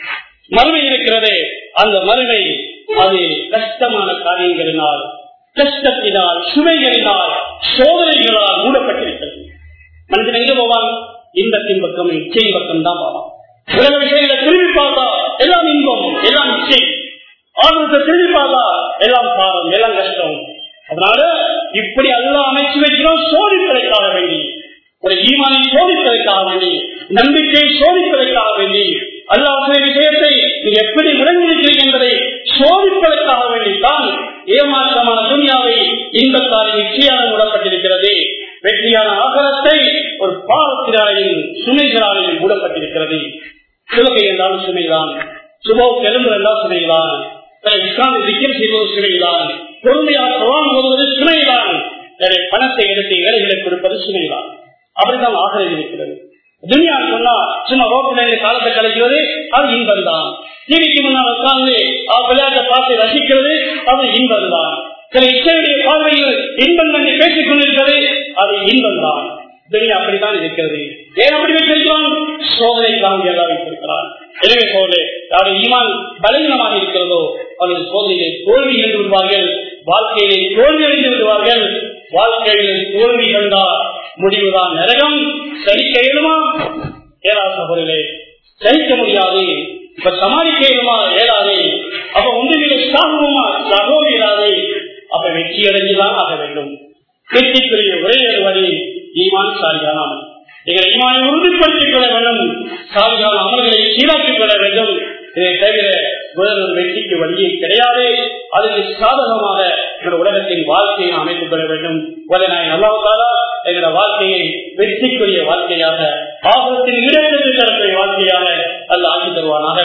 மறுமை இருக்கிறதே அந்த மறுமை அது கஷ்டமான காரியங்களினால் கஷ்டத்தினால் சுமைகளினால் சோதனைகளால் மூடப்பட்டிருக்கிறது மனிதன் எங்க போவான் இன்பத்தின் பக்கம் இச்சை பக்கம் தான் போவான் உலக விஷயங்களை திரும்பி பார்த்தா எல்லாம் இன்பம் எல்லாம் இச்சை ஆர்வத்தை திரும்பி பார்த்தா எல்லாம் பாவம் எல்லாம் கஷ்டம் அதனால இப்படி எல்லாம் அமைச்சு வைக்கிறோம் சோதிப்பதற்காக வேண்டி ஒரு ஈமானை சோதிப்பதற்காக வேண்டி நம்பிக்கையை சோதிப்பதற்காக வேண்டி அல்லாஹ் விஷயத்தை நீ எப்படி விளங்கியிருக்கிறீர்கள் என்பதை சோதிப்பதற்காக வேண்டித்தான் ஏமாற்றமான துணியாவை இன்பத்தால் நிச்சயம் விடப்பட்டிருக்கிறது வெற்றியான ஆகலத்தை ஒரு பாவத்தினாலையும் சுமைகளாலையும் மூடப்பட்டிருக்கிறது சுலகை என்றாலும் சுமைதான் சுபோ பெரும்பு என்றால் சுமைதான் இஸ்லாமிய விக்கிரம் செய்வது சுமைதான் பொறுமையாக குரான் போதுவது சுமைதான் பணத்தை எடுத்து ஏழைகளை கொடுப்பது சுமைதான் அப்படித்தான் ஆகிறது இருக்கிறது துனியா சொன்னா சும்மா ரோட்டில் இந்த காலத்தை கழிக்கிறது அது இன்பம் தான் டிவிக்கு முன்னால் உட்கார்ந்து விளையாட்டை பார்த்து ரசிக்கிறது அது இன்பம் தான் சில இச்சையுடைய பார்வையில் இன்பம் தன்னை பேசிக் கொண்டிருக்கிறது அது இன்பம் தான் துனியா அப்படித்தான் இருக்கிறது ஏன் அப்படி வைத்திருக்கிறான் சோதனைக்காக எல்லாம் வைத்திருக்கிறான் எனவே போல யாருடைய ஈமான் பலவீனமாக இருக்கிறதோ அவர்கள் சோதனையை தோல்வி என்று விடுவார்கள் வாழ்க்கையிலே தோல்வி அடைந்து விடுவார்கள் வாழ்க்கையில் தோல்வி கண்டால் முடிவுதான் நரகம் சகிக்க இயலுமா ஏழாவது சகோதரே சகிக்க முடியாது இப்ப சமாளிக்க இயலுமா ஏழாது அப்ப ஒன்றுமில்லை சாகுமா சகோ இயலாது அப்ப வெற்றி அடைந்துதான் ஆக வேண்டும் வெற்றிக்குரிய ஒரே வழி ஈமான் சாலிகானம் எங்கள் ஈமானை உறுதிப்படுத்திக் கொள்ள வேண்டும் சாலிகான அமல்களை சீராக்கிக் கொள்ள வேண்டும் இதை தவிர வேறொரு வெற்றிக்கு வழியே கிடையாது அதுக்கு சாதகமாக எங்கள் உலகத்தின் வாழ்க்கையை அமைத்துக் கொள்ள வேண்டும் உலக நல்லாவுக்காக எங்களோட வாழ்க்கையை வெற்றிக்குரிய வாழ்க்கையாக ஆபத்தின் இடத்திற்கு தரக்கூடிய வாழ்க்கையாக அல்ல ஆக்கி தருவானாக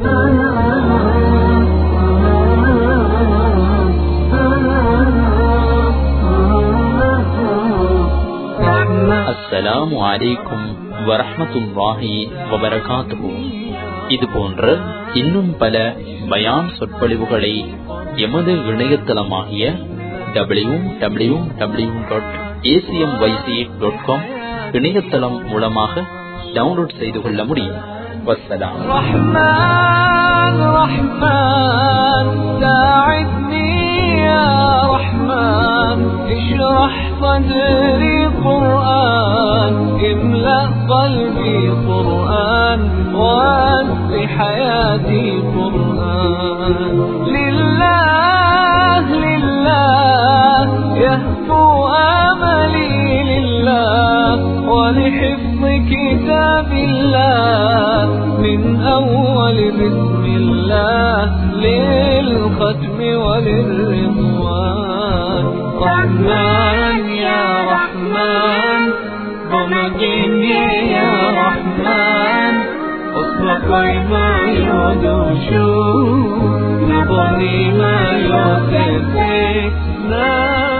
அஸ்ஸலாமு அலைக்கும் வரஹமத்துல்லாஹி வபரகாத்துஹு இது போன்ற இன்னும் பல பயான் சொற்பொழிவுகளை எமது இணையதளமாகிய W W W dot ACM YC dot com இணையதளம் மூலமாக டவுன்லோட் செய்து கொள்ள முடியும் வசலாம் رحمن رحمن ساعدني يا رحمن اشرح صدري قرآن املأ قلبي قرآن واسع حياتي قرآن لله لله يهفو آملي لله ولحفظ كتاب الله من أول بسم الله للختم وللرضوان رحمن يا رحمن ومجيني يا رحمن اصبح ما يدوشو نبني ما يوسف